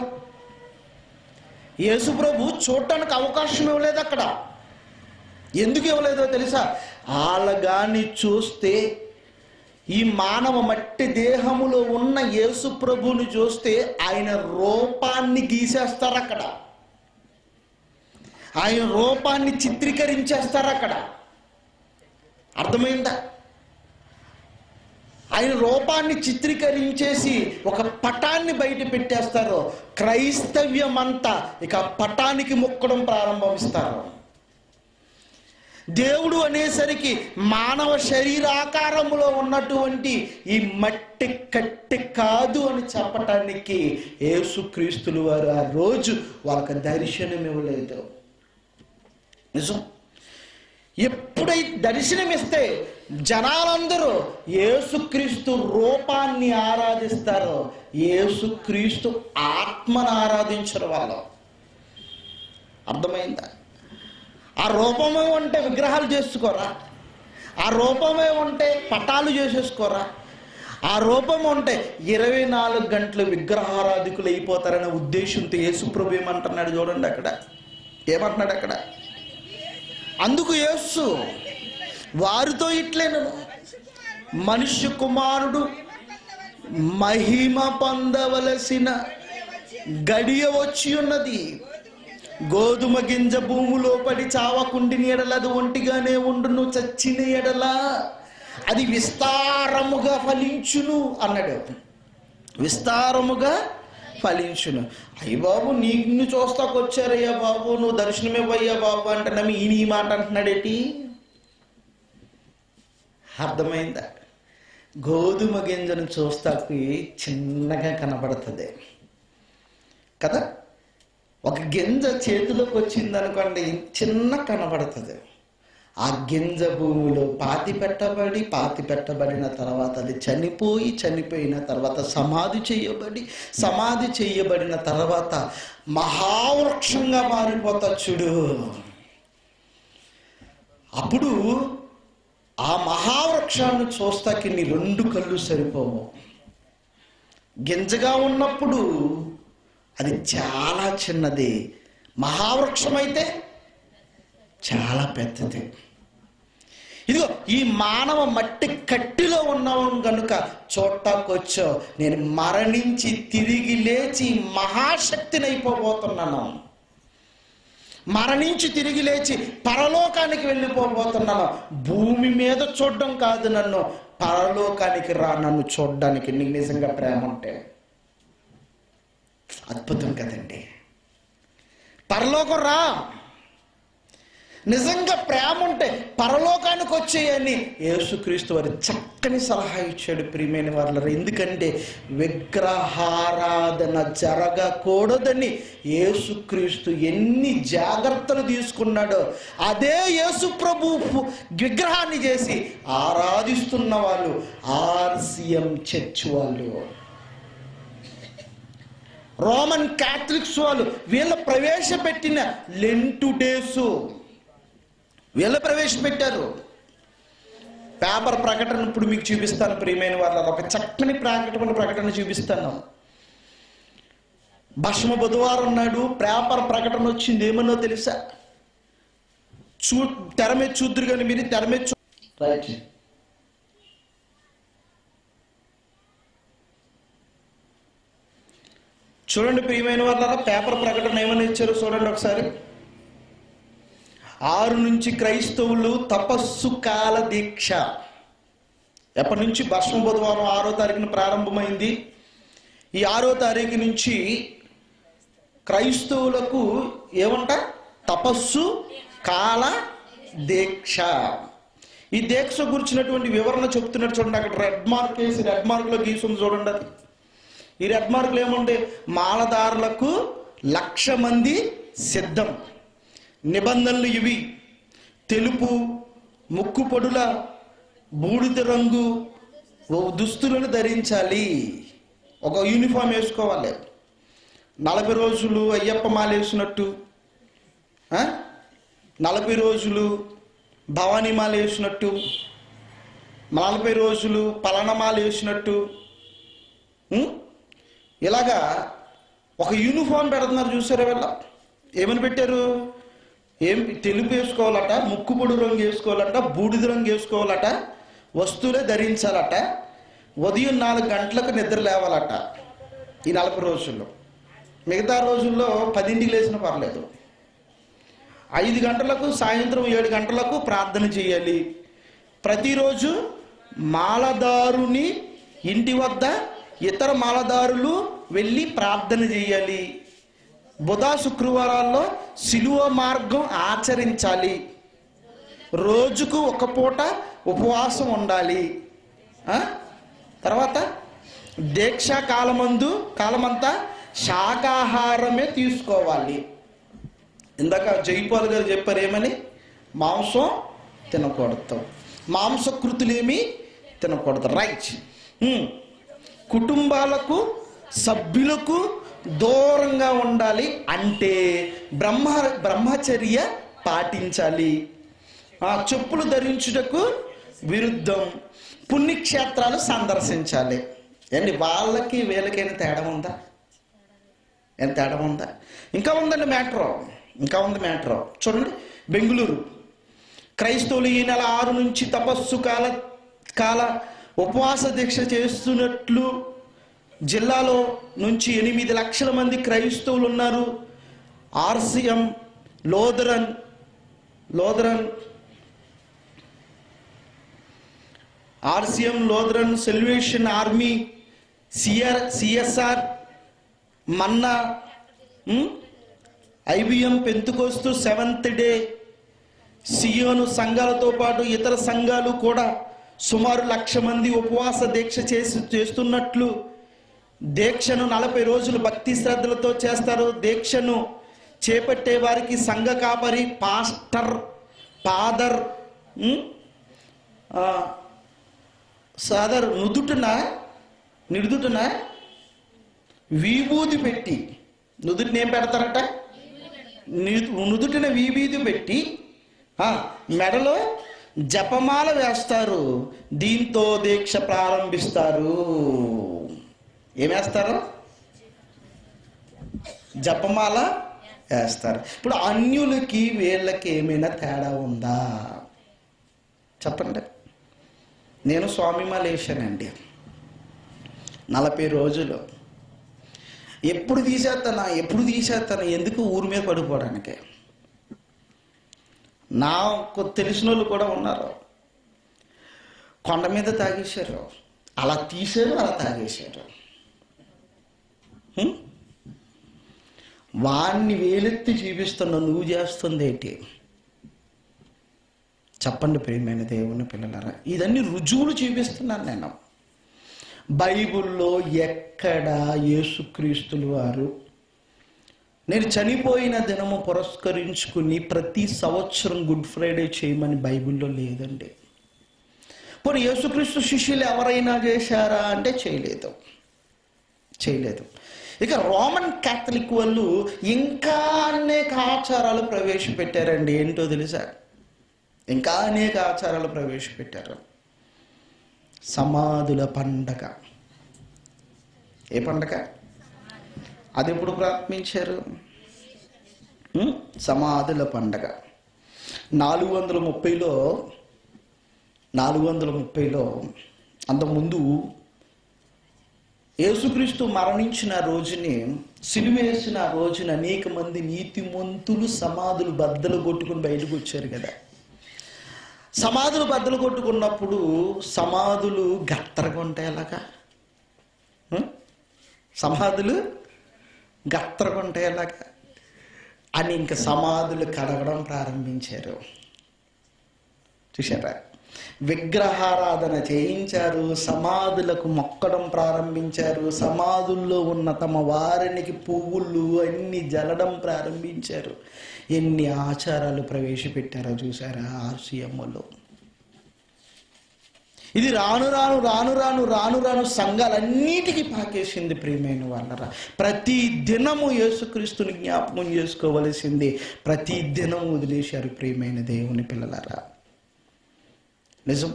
యేసు ప్రభు చూడటానికి అవకాశం ఇవ్వలేదు అక్కడ ఎందుకు ఇవ్వలేదో తెలుసా వాళ్ళగాని చూస్తే ఈ మానవ మట్టి దేహములో ఉన్న యేసు ప్రభుని చూస్తే ఆయన రూపాన్ని గీసేస్తారు అక్కడ ఆయన రూపాన్ని చిత్రీకరించేస్తారు అక్కడ అర్థమైందా ఆయన రూపాన్ని చిత్రీకరించేసి ఒక పటాన్ని బయట పెట్టేస్తారు క్రైస్తవ్యం అంతా ఇక ఆ పటానికి మొక్కడం ప్రారంభిస్తారు దేవుడు అనేసరికి మానవ శరీరాకారములో ఉన్నటువంటి ఈ మట్టి కట్టె కాదు అని చెప్పటానికి యేసుక్రీస్తులు వారు ఆ రోజు వాళ్ళకి దర్శనం ఇవ్వలేదు నిజం ఎప్పుడైతే దర్శనమిస్తే జనాలందరూ యేసుక్రీస్తు రూపాన్ని ఆరాధిస్తారో యేసుక్రీస్తు ఆత్మను ఆరాధించరు వాళ్ళు అర్థమైందా ఆ రూపమే ఉంటే విగ్రహాలు చేసుకోరా ఆ రూపమే ఉంటే పటాలు చేసేసుకోరా ఆ రూపం ఉంటే ఇరవై నాలుగు గంటలు విగ్రహారాధికులు అయిపోతారనే ఉద్దేశంతో యేసుప్రభు ఏమంటున్నాడు చూడండి అక్కడ ఏమంటున్నాడు అక్కడ అందుకు యేసు వారితో ఇట్లేను మనుష్య కుమారుడు మహిమ పొందవలసిన గడియ వచ్చి ఉన్నది గోధుమ గింజ భూములో పడి చావకుండిన ఎడల అది ఒంటిగానే ఉండును చచ్చిన ఎడల అది విస్తారముగా ఫలించును అన్నాడు విస్తారముగా ఫలించును అయ్య బాబు నిన్ను చూస్తాకొచ్చారయ్యా బాబు నువ్వు దర్శనమివ్వయ్యా బాబు అంటే నమ్మి ఈయన ఈ మాట అంటున్నాడేటి అర్థమైందా గోధుమ గింజను చూస్తాకి చిన్నగా కనబడుతుంది కదా ఒక గింజ చేతిలోకి వచ్చింది అనుకోండి చిన్న కనబడుతుంది ఆ గింజ భూమిలో పాతి పెట్టబడి పాతి పెట్టబడిన తర్వాత అది చనిపోయి చనిపోయిన తర్వాత సమాధి చేయబడి సమాధి చేయబడిన తర్వాత మహావృక్షంగా మారిపోతా చూడు అప్పుడు ఆ మహావృక్షాన్ని చూస్తాకి నీ రెండు కళ్ళు సరిపోవు గింజగా ఉన్నప్పుడు అది చాలా చిన్నది మహావృక్షం అయితే చాలా పెద్దది ఇదిగో ఈ మానవ మట్టి కట్టిలో ఉన్నాం కనుక చోటాకొచ్చో నేను మరణించి తిరిగి లేచి మహాశక్తిని అయిపోబోతున్నాను మరణించి తిరిగి లేచి పరలోకానికి వెళ్ళిపోబోతున్నాను భూమి మీద చూడడం కాదు నన్ను పరలోకానికి రా నన్ను చూడడానికి నీకు నిజంగా ప్రేమ ఉంటే అద్భుతం కదండి పరలోకం రా నిజంగా ప్రేమ ఉంటే పరలోకానికి వచ్చేయని యేసుక్రీస్తు వారి చక్కని సలహా ఇచ్చాడు ప్రియమైన వాళ్ళ ఎందుకంటే విగ్రహారాధన జరగకూడదని యేసుక్రీస్తు ఎన్ని జాగ్రత్తలు తీసుకున్నాడో అదే యేసు ప్రభు విగ్రహాన్ని చేసి ఆరాధిస్తున్న వాళ్ళు ఆర్సిఎం చర్చ్ వాళ్ళు రోమన్ క్యాథలిక్స్ వాళ్ళు వీళ్ళ ప్రవేశపెట్టిన లెంటు డేసు వీళ్ళు ప్రవేశపెట్టారు పేపర్ ప్రకటన ఇప్పుడు మీకు చూపిస్తాను ప్రియమైన వాళ్ళ ఒక చక్కని ప్రకటన ప్రకటన చూపిస్తాను భస్మ బుధవారం నాడు పేపర్ ప్రకటన వచ్చింది ఏమన్నో తెలుసా చూ తెర మీద చూద్దరు కానీ మీరు తెర మీద చూ రైట్ చూడండి ప్రియమైన వాళ్ళ పేపర్ ప్రకటన ఏమని ఇచ్చారు చూడండి ఒకసారి ఆరు నుంచి క్రైస్తవులు తపస్సు కాల దీక్ష ఎప్పటి నుంచి భస్మ బుధవారం ఆరో తారీఖున ప్రారంభమైంది ఈ ఆరో తారీఖు నుంచి క్రైస్తవులకు ఏమంట తపస్సు కాల దీక్ష ఈ దీక్ష గురించినటువంటి వివరణ చెప్తున్నట్టు చూడండి అక్కడ రెడ్ మార్క్ వేసి రెడ్ మార్క్లో గీసుంది చూడండి అది ఈ రెడ్ మార్కులు ఏముంది మాలదారులకు లక్ష మంది సిద్ధం నిబంధనలు ఇవి తెలుపు ముక్కు పొడుల బూడిద రంగు ఓ దుస్తులను ధరించాలి ఒక యూనిఫామ్ వేసుకోవాలి నలభై రోజులు అయ్యప్ప మాల వేసినట్టు ఆ? నలభై రోజులు భవానీ మాల వేసినట్టు నలభై రోజులు పలనమాల వేసినట్టు ఉం? ఇలాగా ఒక యూనిఫామ్ పెడుతున్నారు చూసారా వీళ్ళ ఏమని పెట్టారు ఏం తెలుపు వేసుకోవాలట ముక్కు పొడి రంగు వేసుకోవాలట బూడిద రంగు వేసుకోవాలట వస్తువులే ధరించాలట ఉదయం నాలుగు గంటలకు నిద్ర లేవాలట ఈ నలభై రోజుల్లో మిగతా రోజుల్లో పదింటికి లేచిన పర్లేదు ఐదు గంటలకు సాయంత్రం ఏడు గంటలకు ప్రార్థన చేయాలి ప్రతిరోజు మాలదారుని ఇంటి వద్ద ఇతర మాలదారులు వెళ్ళి ప్రార్థన చేయాలి బుధ శుక్రవారాల్లో సిలువ మార్గం ఆచరించాలి రోజుకు ఒక పూట ఉపవాసం ఉండాలి ఆ? తర్వాత దీక్ష కాలమందు కాలమంతా శాకాహారమే తీసుకోవాలి ఇందాక జైపాల్ గారు చెప్పారు ఏమని మాంసం తినకూడదు మాంసకృతులేమి తినకూడదు రైట్ హ్మ్. కుటుంబాలకు సభ్యులకు దూరంగా ఉండాలి అంటే బ్రహ్మ బ్రహ్మచర్య పాటించాలి ఆ చెప్పులు ధరించుటకు విరుద్ధం పుణ్యక్షేత్రాలు సందర్శించాలి ఏంటి వాళ్ళకి వీళ్ళకైనా తేడా ఉందా ఏం తేడా ఉందా ఇంకా ఉందండి మ్యాటర్ ఇంకా ఉంది మ్యాటర్ చూడండి బెంగళూరు క్రైస్తవులు ఈ నెల ఆరు నుంచి తపస్సు కాల కాల ఉపవాస దీక్ష చేస్తున్నట్లు జిల్లాలో నుంచి ఎనిమిది లక్షల మంది క్రైస్తవులు ఉన్నారు RCM Lutheran Lutheran RCM Lutheran salvation army CR CSR Manna IBM Pentecost seventh day Zion సంఘాలతో పాటు ఇతర సంఘాలు కూడా సుమారు లక్ష మంది ఉపవాస దీక్ష చేసి చేస్తున్నట్లు దీక్షను నలభై రోజులు భక్తి శ్రద్ధలతో చేస్తారు దీక్షను చేపట్టే వారికి సంఘ కాపరి పాస్టర్ ఫాదర్ ఉమ్, ఆ, సాదర్ నుదుటున నిడుదుటున విభూది పెట్టి నుదుటిని ఏం పెడతారట ని- నుదుటిన విభూది పెట్టి ఆ, మెడలో జపమాల వేస్తారు దీంతో దీక్ష ప్రారంభిస్తారు ఏమేస్తారు జపమాల వేస్తారు ఇప్పుడు అన్యులకి వీళ్ళకి ఏమైనా తేడా ఉందా చెప్పండి నేను స్వామిమాల వేసానండి నలభై రోజులు ఎప్పుడు తీసేస్తానా ఎప్పుడు తీసేస్తానా ఎందుకు ఊరి మీద పడిపోవడానికి నాకు తెలిసిన వాళ్ళు కూడా ఉన్నారు కొండ మీద తాగేశారు అలా తీసారు అలా తాగేశారు హ్మ్? వాణ్ణి వేలెత్తి చూపిస్తున్నా నువ్వు చేస్తుంది ఏంటి చెప్పండి ప్రియమైన దేవుని పిల్లలరా ఇదన్నీ రుజువులు చూపిస్తున్నాను నేను బైబిల్లో ఎక్కడ యేసుక్రీస్తులు వారు నేను చనిపోయిన దినము పురస్కరించుకుని ప్రతి సంవత్సరం గుడ్ ఫ్రైడే చేయమని బైబిల్లో లేదండి పోనీ యేసుక్రీస్తు శిష్యులు ఎవరైనా చేశారా అంటే చేయలేదు చేయలేదు ఇక రోమన్ క్యాథలిక్ వాళ్ళు ఇంకా అనేక ఆచారాలు ప్రవేశపెట్టారండి ఏంటో తెలుసా ఇంకా అనేక ఆచారాలు ప్రవేశపెట్టారు సమాధుల పండగ ఏ పండగ అది ఎప్పుడు ప్రారంభించారు ఉం? సమాధుల పండగ నాలుగు వందల ముప్పైలో నాలుగు వందల ముప్పైలో అంతకుముందు యేసుక్రీస్తు మరణించిన రోజుని సిలువేసిన రోజున అనేక మంది నీతిమంతులు సమాధులు బద్దలు కొట్టుకుని బయటకు వచ్చారు కదా సమాధులు బద్దలు కొట్టుకున్నప్పుడు సమాధులు గత్తరగా ఉంటాయి అలాగా ఉం? సమాధులు గత్తరగా ఉంటాయి అలాగా అని ఇంకా సమాధులు కడగడం ప్రారంభించారు చూశారా విగ్రహారాధన చేయించారు సమాధులకు మొక్కడం ప్రారంభించారు సమాధుల్లో ఉన్న తమ వారికి పువ్వులు అన్ని జలడం ప్రారంభించారు ఎన్ని ఆచారాలు ప్రవేశపెట్టారో చూసారా ఆర్సీఎంలో ఇది రాను రాను రాను రాను రాను రాను సంఘాలన్నిటికీ పాకేసింది ప్రియమైన వాళ్ళరా ప్రతి దినము యేసుక్రీస్తుని జ్ఞాపకం చేసుకోవలసింది ప్రతి దినం వదిలేశారు ప్రియమైన దేవుని పిల్లలారా నిజం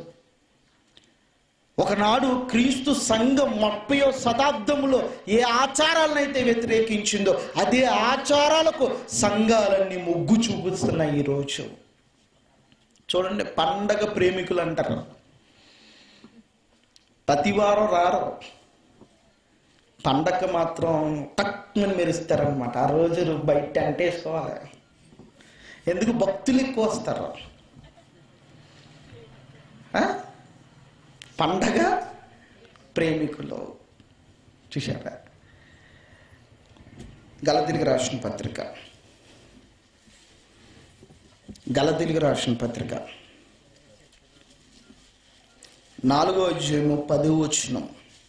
ఒకనాడు క్రీస్తు సంఘం ముప్పయో శతాబ్దములో ఏ ఆచారాలనైతే వ్యతిరేకించిందో అదే ఆచారాలకు సంఘాలన్నీ మొగ్గు చూపిస్తున్నాయి ఈరోజు చూడండి పండగ ప్రేమికులు అంటారు ప్రతి వారం రారు పండగ మాత్రం టక్మని మెరుస్తారనమాట ఆ రోజు బయట టెంట్ వేసుకోవాలి ఎందుకు భక్తులు ఎక్కువ వస్తారు ఆ? పండగ ప్రేమికులు చూశారా గలతిలికి రాసిన పత్రిక గలతిలికి రాసిన పత్రిక నాలుగో అధ్యాయము పదో వచనం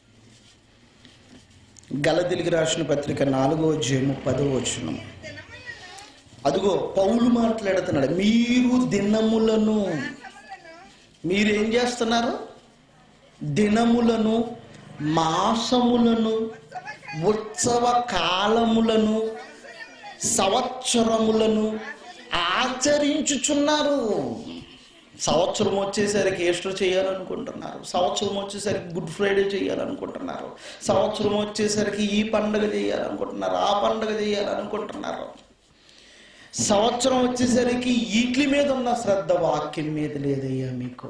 గలతిలికి రాసిన పత్రిక నాలుగో అధ్యాయము పదో వచనం అదిగో పౌలు మాట్లాడుతున్నాడు మీరు దినములను మీరేం చేస్తున్నారు దినములను మాసములను ఉత్సవ కాలములను సంవత్సరములను ఆచరించుచున్నారు సంవత్సరం వచ్చేసరికి ఈస్టర్ చేయాలనుకుంటున్నారు సంవత్సరం వచ్చేసరికి గుడ్ ఫ్రైడే చేయాలనుకుంటున్నారు సంవత్సరం వచ్చేసరికి ఈ పండుగ చేయాలనుకుంటున్నారు ఆ పండుగ చేయాలనుకుంటున్నారు సంవత్సరం వచ్చేసరికి ఈట్లి మీద ఉన్న శ్రద్ధ వాక్యం మీద లేదయ్యా మీకు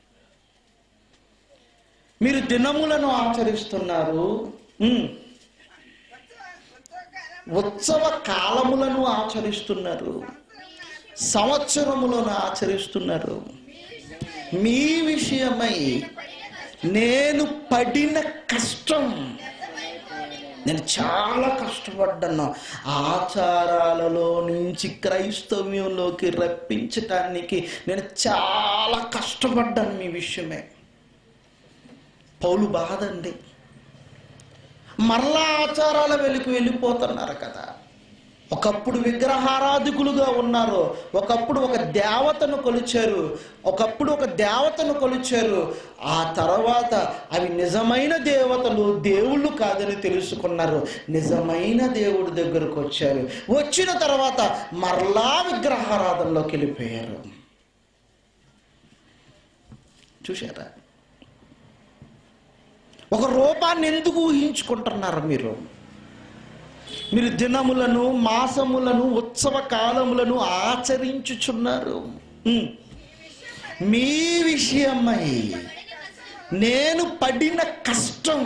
మీరు దినములను ఆచరిస్తున్నారు ఉమ్. ఉత్సవ కాలములను ఆచరిస్తున్నారు సంవత్సరములను ఆచరిస్తున్నారు మీ విషయమై నేను పడిన కష్టం నేను చాలా కష్టపడ్డాను ఆచారాలలో నుంచి క్రైస్తవ్యంలోకి రప్పించటానికి నేను చాలా కష్టపడ్డాను మీ విషయమే పౌలు బాధ అండి మరలా ఆచారాల వెలికి వెళ్ళిపోతున్నారు కదా ఒకప్పుడు విగ్రహారాధికులుగా ఉన్నారు ఒకప్పుడు ఒక దేవతను కొలిచారు ఒకప్పుడు ఒక దేవతను కొలిచారు ఆ తర్వాత అవి నిజమైన దేవతలు దేవుళ్ళు కాదని తెలుసుకున్నారు నిజమైన దేవుడి దగ్గరకు వచ్చారు వచ్చిన తర్వాత మరలా విగ్రహారాధనలోకి వెళ్ళిపోయారు చూశారా ఒక రూపాన్ని ఎందుకు ఊహించుకుంటున్నారు మీరు మీరు దినములను మాసములను ఉత్సవ కాలములను ఆచరించుచున్నారు ఉమ్. మీ విషయమై నేను పడిన కష్టం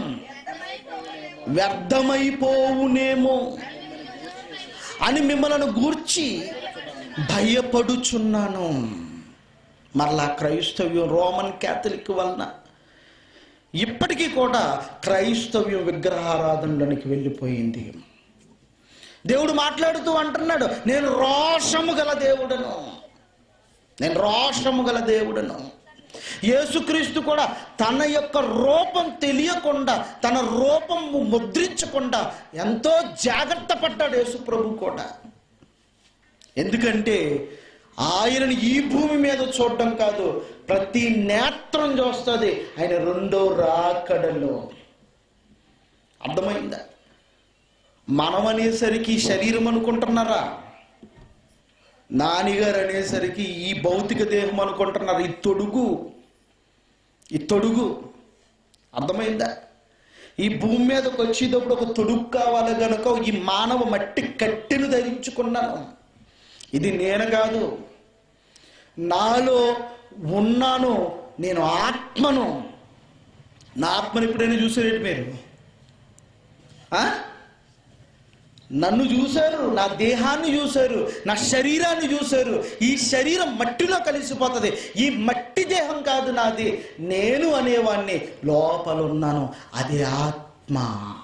వ్యర్థమైపోవునేమో అని మిమ్మల్ని గూర్చి భయపడుచున్నాను మరలా క్రైస్తవ్యం రోమన్ క్యాథలిక్ వలన ఇప్పటికీ కూడా క్రైస్తవ్యం విగ్రహారాధనలోనికి వెళ్ళిపోయింది దేవుడు మాట్లాడుతూ అంటున్నాడు నేను రోషము గల దేవుడను నేను రోషము గల దేవుడను యేసుక్రీస్తు కూడా తన యొక్క రూపం తెలియకుండా తన రూపం ముద్రించకుండా ఎంతో జాగ్రత్త పడ్డాడు యేసు ప్రభు కూడా ఎందుకంటే ఆయనను ఈ భూమి మీద చూడడం కాదు ప్రతి నేత్రం చూస్తుంది ఆయన రెండో రాకడలో అర్థమైందా మనం అనేసరికి శరీరం అనుకుంటున్నారా నానిగారు అనేసరికి ఈ భౌతిక దేహం అనుకుంటున్నారు ఈ తొడుగు ఈ తొడుగు అర్థమైందా ఈ భూమి మీదకి వచ్చేటప్పుడు ఒక తొడుగు కావాలి గనుక ఈ మానవ మట్టి కట్టెను ధరించుకున్నాను ఇది నేను కాదు నాలో ఉన్నాను నేను ఆత్మను నా ఆత్మను ఎప్పుడైనా చూసారేంటి మీరు ఆ? నన్ను చూశారు నా దేహాన్ని చూశారు నా శరీరాన్ని చూశారు ఈ శరీరం మట్టిలో కలిసిపోతుంది ఈ మట్టి దేహం కాదు నాది నేను అనేవాణ్ణి లోపల ఉన్నాను అది ఆత్మ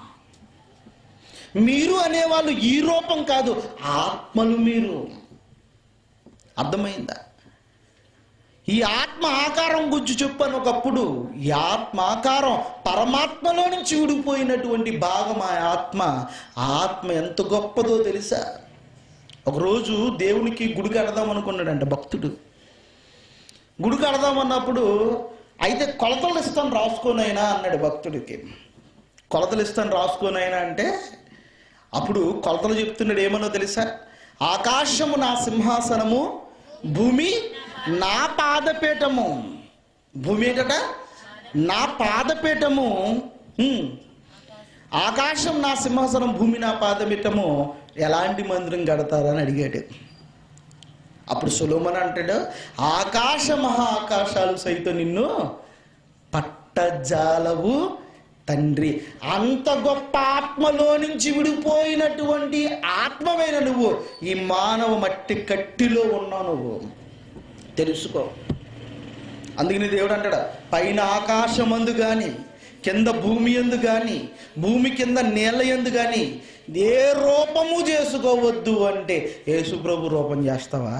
మీరు అనేవాళ్ళు ఈ రూపం కాదు ఆత్మలు మీరు అర్థమైందా ఈ ఆత్మ ఆకారం గురించి చెప్పాను ఒకప్పుడు ఈ ఆత్మ ఆకారం పరమాత్మలో నుంచి విడిపోయినటువంటి భాగం ఆ ఆత్మ ఆ ఆత్మ ఎంత గొప్పదో తెలుసా ఒకరోజు దేవునికి గుడి కడదాం అనుకున్నాడంట భక్తుడు గుడి కడదామన్నప్పుడు అయితే కొలతలు ఇస్తాను రాసుకోనైనా అన్నాడు భక్తుడికి కొలతలు ఇస్తాను రాసుకోనైనా అంటే అప్పుడు కొలతలు చెప్తున్నాడు ఏమనో తెలుసా ఆకాశము నా సింహాసనము భూమి నా పాదపీఠము భూమి ఏంటట నా పాదపీఠము ఉమ్. ఆకాశం నా సింహాసనం భూమి నా పాదపీఠము ఎలాంటి మందిరం కడతారని అడిగాడు అప్పుడు సులోమన్ అంటాడు ఆకాశ మహా ఆకాశాలు సైతం నిన్ను పట్టజాలవు తండ్రి అంత గొప్ప ఆత్మలో నుంచి విడిపోయినటువంటి ఆత్మమైన నువ్వు ఈ మానవ మట్టి కట్టిలో ఉన్నావు నువ్వు తెలుసుకో అందుకని దేవుడు అంటాడు పైన ఆకాశమందు కానీ కింద భూమి ఎందు కానీ భూమి కింద నీళ్ళ ఎందు కానీ ఏ రూపము చేసుకోవద్దు అంటే యేసు ప్రభు రూపం చేస్తావా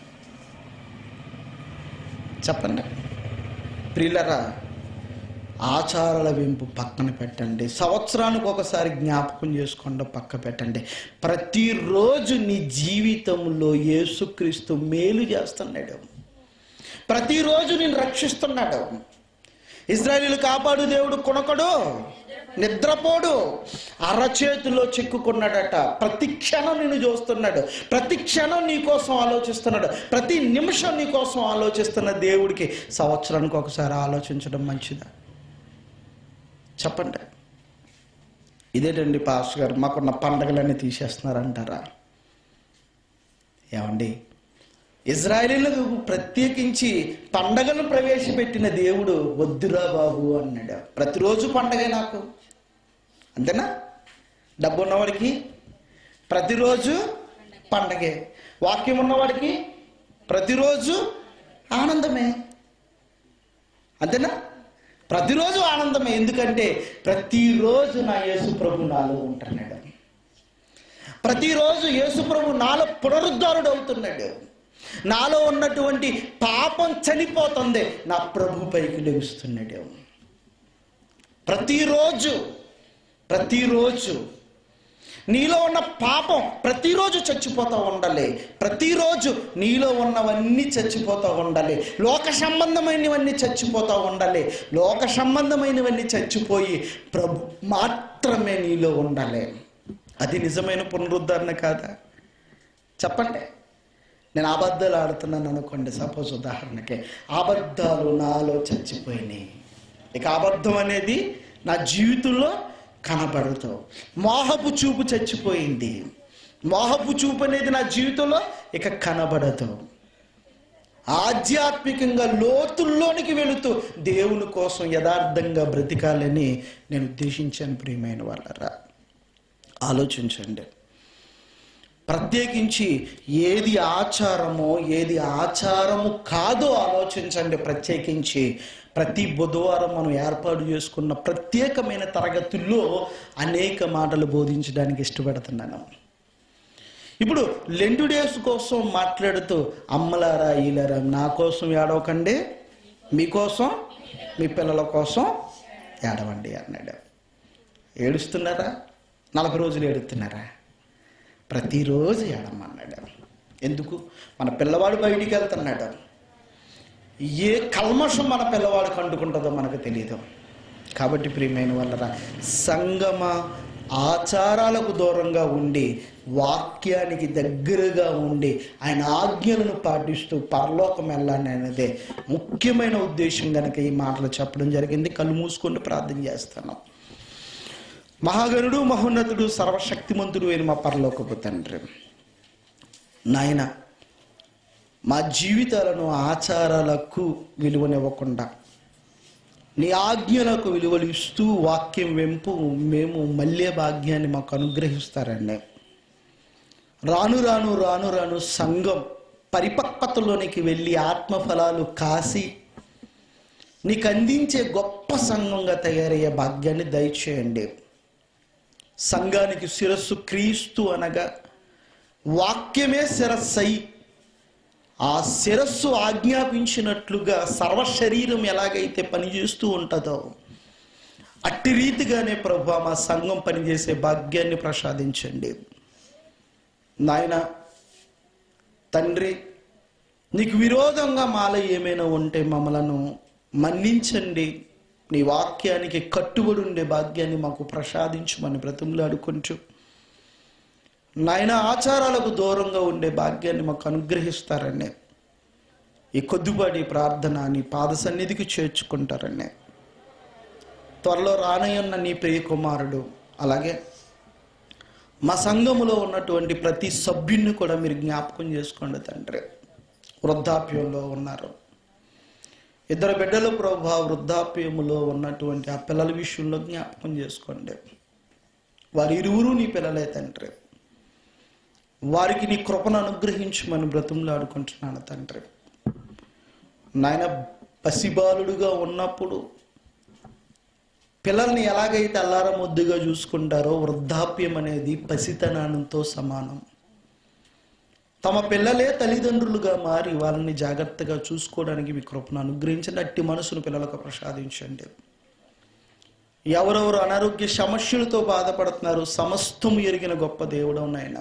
చెప్పండి ప్రియులరా ఆచారాల వెంపు పక్కన పెట్టండి సంవత్సరానికి ఒకసారి జ్ఞాపకం చేసుకోండి పక్క పెట్టండి ప్రతిరోజు నీ జీవితంలో యేసుక్రీస్తు మేలు చేస్తున్నాడు ప్రతిరోజు నేను రక్షిస్తున్నాడు ఇజ్రాయిలు కాపాడు దేవుడు కొనకడు నిద్రపోడు అరచేతిలో చిక్కుకున్నాడట ప్రతి క్షణం నేను చూస్తున్నాడు ప్రతి క్షణం నీ కోసం ఆలోచిస్తున్నాడు ప్రతి నిమిషం నీ కోసం ఆలోచిస్తున్న దేవుడికి సంవత్సరానికి ఒకసారి ఆలోచించడం మంచిదా చెప్పండి ఇదేటండి పాస్టర్ గారు మాకున్న పండగలన్నీ తీసేస్తున్నారంటారా ఏమండి ఇజ్రాయేలీలకు ప్రత్యేకించి పండగను ప్రవేశపెట్టిన దేవుడు వద్దురా బాబు అన్నాడు ప్రతిరోజు పండగే నాకు అంతేనా డబ్బు ఉన్నవాడికి ప్రతిరోజు పండగే వాక్యం ఉన్నవాడికి ప్రతిరోజు ఆనందమే అంతేనా ప్రతిరోజు ఆనందమే ఎందుకంటే ప్రతిరోజు నా యేసు ప్రభు నాలో ఉంటున్నాడు ప్రతిరోజు యేసు ప్రభు నాలో పునరుద్ధారుడు అవుతున్నాడు నాలో ఉన్నటువంటి పాపం చనిపోతుంది నా ప్రభు పైకి లెగుస్తున్నాడు ప్రతిరోజు ప్రతిరోజు నీలో ఉన్న పాపం ప్రతిరోజు చచ్చిపోతూ ఉండాలి ప్రతిరోజు నీలో ఉన్నవన్నీ చచ్చిపోతూ ఉండాలి లోక సంబంధమైనవన్నీ చచ్చిపోతూ ఉండాలి లోక సంబంధమైనవన్నీ చచ్చిపోయి ప్రభు మాత్రమే నీలో ఉండాలి అది నిజమైన పునరుద్ధరణ కాదా చెప్పండి నేను అబద్ధాలు ఆడుతున్నాను అనుకోండి సపోజ్ ఉదాహరణకి అబద్ధాలు నాలో చచ్చిపోయినాయి ఇక అబద్ధం అనేది నా జీవితంలో కనబడదు మోహపు చూపు చచ్చిపోయింది మోహపు చూపు అనేది నా జీవితంలో ఇక కనబడదు ఆధ్యాత్మికంగా లోతుల్లోనికి వెళుతూ దేవుని కోసం యథార్థంగా బ్రతికాలని నేను ఉద్దేశించాను ప్రియమైన వాళ్ళరా ఆలోచించండి ప్రత్యేకించి ఏది ఆచారమో ఏది ఆచారము కాదో ఆలోచించండి ప్రత్యేకించి ప్రతి బుధవారం మనం ఏర్పాటు చేసుకున్న ప్రత్యేకమైన తరగతుల్లో అనేక మాటలు బోధించడానికి ఇష్టపడుతున్నాను ఇప్పుడు లెండు డేస్ కోసం మాట్లాడుతూ అమ్మలారా ఈలారా నా కోసం ఏడవకండి మీకోసం మీ పిల్లల కోసం ఏడవండి అన్నాడు ఏడుస్తున్నారా నలభై రోజులు ఏడుస్తున్నారా ప్రతిరోజు ఏడమన్నాడు ఎందుకు మన పిల్లవాడు బయటికి వెళ్తున్నాడు ఏ కల్మషం మన పిల్లవాడికి అంటుకుంటుందో మనకు తెలియదు కాబట్టి ప్రియమైన వాళ్ళరా సంగమ ఆచారాలకు దూరంగా ఉండి వాక్యానికి దగ్గరగా ఉండి ఆయన ఆజ్ఞలను పాటిస్తూ పరలోకం వెళ్ళాలని అనేదే ముఖ్యమైన ఉద్దేశం కనుక ఈ మాటలు చెప్పడం జరిగింది కళ్ళు మూసుకొని ప్రార్థన చేస్తాను మహాగణుడు మహోన్నతుడు సర్వశక్తిమంతుడు అయిన మా పరలోకపు తండ్రి నాయన మా జీవితాలను ఆచారాలకు విలువనివ్వకుండా నీ ఆజ్ఞలకు విలువలు ఇస్తూ వాక్యం వెంపు మేము మళ్ళీ భాగ్యాన్ని మాకు అనుగ్రహిస్తారండి రాను రాను రాను రాను సంఘం పరిపక్వతలోనికి వెళ్ళి ఆత్మఫలాలు కాసి నీకు అందించే గొప్ప సంఘంగా తయారయ్యే భాగ్యాన్ని దయచేయండి సంఘానికి శిరస్సు క్రీస్తు అనగా వాక్యమే శిరస్సై ఆ శిరస్సు ఆజ్ఞాపించినట్లుగా సర్వ శరీరం ఎలాగైతే పనిచేస్తూ ఉంటుందో అట్టి రీతిగానే ప్రభు మా సంఘం పనిచేసే భాగ్యాన్ని ప్రసాదించండి నాయన తండ్రి నీకు విరోధంగా మాల ఏమైనా ఉంటే మమ్మలను మన్నించండి నీ వాక్యానికి కట్టుబడి ఉండే భాగ్యాన్ని మాకు ప్రసాదించమని బ్రతుములాడుకుంటూ నాయన ఆచారాలకు దూరంగా ఉండే భాగ్యాన్ని మాకు అనుగ్రహిస్తారనే ఈ కొద్దిపాటి ప్రార్థన నీ పాద సన్నిధికి చేర్చుకుంటారనే త్వరలో రానయ్యున్న నీ ప్రియ కుమారుడు అలాగే మా సంఘములో ఉన్నటువంటి ప్రతి సభ్యుడిని కూడా మీరు జ్ఞాపకం చేసుకోండి తండ్రి వృద్ధాప్యంలో ఉన్నారు ఇద్దరు బిడ్డలు ప్రభా వృద్ధాప్యములో ఉన్నటువంటి ఆ పిల్లల విషయంలో జ్ఞాపకం చేసుకోండి వారి ఇరువురు నీ పిల్లలే తండ్రి వారికి నీ కృపను అనుగ్రహించమని బ్రతుములాడుకుంటున్నాను తండ్రి నాయన పసిబాలుడుగా ఉన్నప్పుడు పిల్లల్ని ఎలాగైతే అల్లార ముద్దుగా చూసుకుంటారో వృద్ధాప్యం అనేది పసితనంతో సమానం తమ పిల్లలే తల్లిదండ్రులుగా మారి వాళ్ళని జాగ్రత్తగా చూసుకోవడానికి మీ కృపను అనుగ్రహించండి అట్టి మనసును పిల్లలకు ప్రసాదించండి ఎవరెవరు అనారోగ్య సమస్యలతో బాధపడుతున్నారు సమస్తము ఎరిగిన గొప్ప దేవుడు నాయన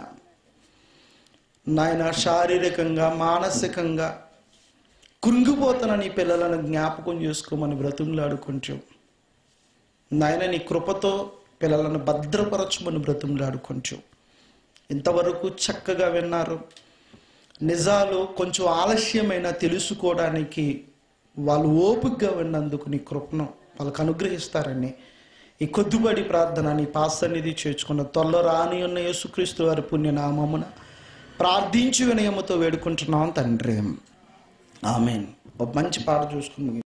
నాయన శారీరకంగా మానసికంగా కృంగిపోతున్న నీ పిల్లలను జ్ఞాపకం చేసుకోమని బ్రతుములాడుకుంటూ నాయన నీ కృపతో పిల్లలను భద్రపరచమని బ్రతుములాడుకుంటూ ఇంతవరకు చక్కగా విన్నారు నిజాలు కొంచెం ఆలస్యమైన తెలుసుకోవడానికి వాళ్ళు ఓపికగా విన్నందుకు నీ కృపను వాళ్ళకు అనుగ్రహిస్తారని ఈ కొద్దిపడి ప్రార్థన నీ పాసన్నిధి చేర్చుకున్న త్వరలో రాని ఉన్న యేసుక్రీస్తు వారి పుణ్యనామమున ప్రార్థించి వినయముతో వేడుకుంటున్నాం తండ్రి ఆమెన్ ఒక మంచి పాట చూసుకుని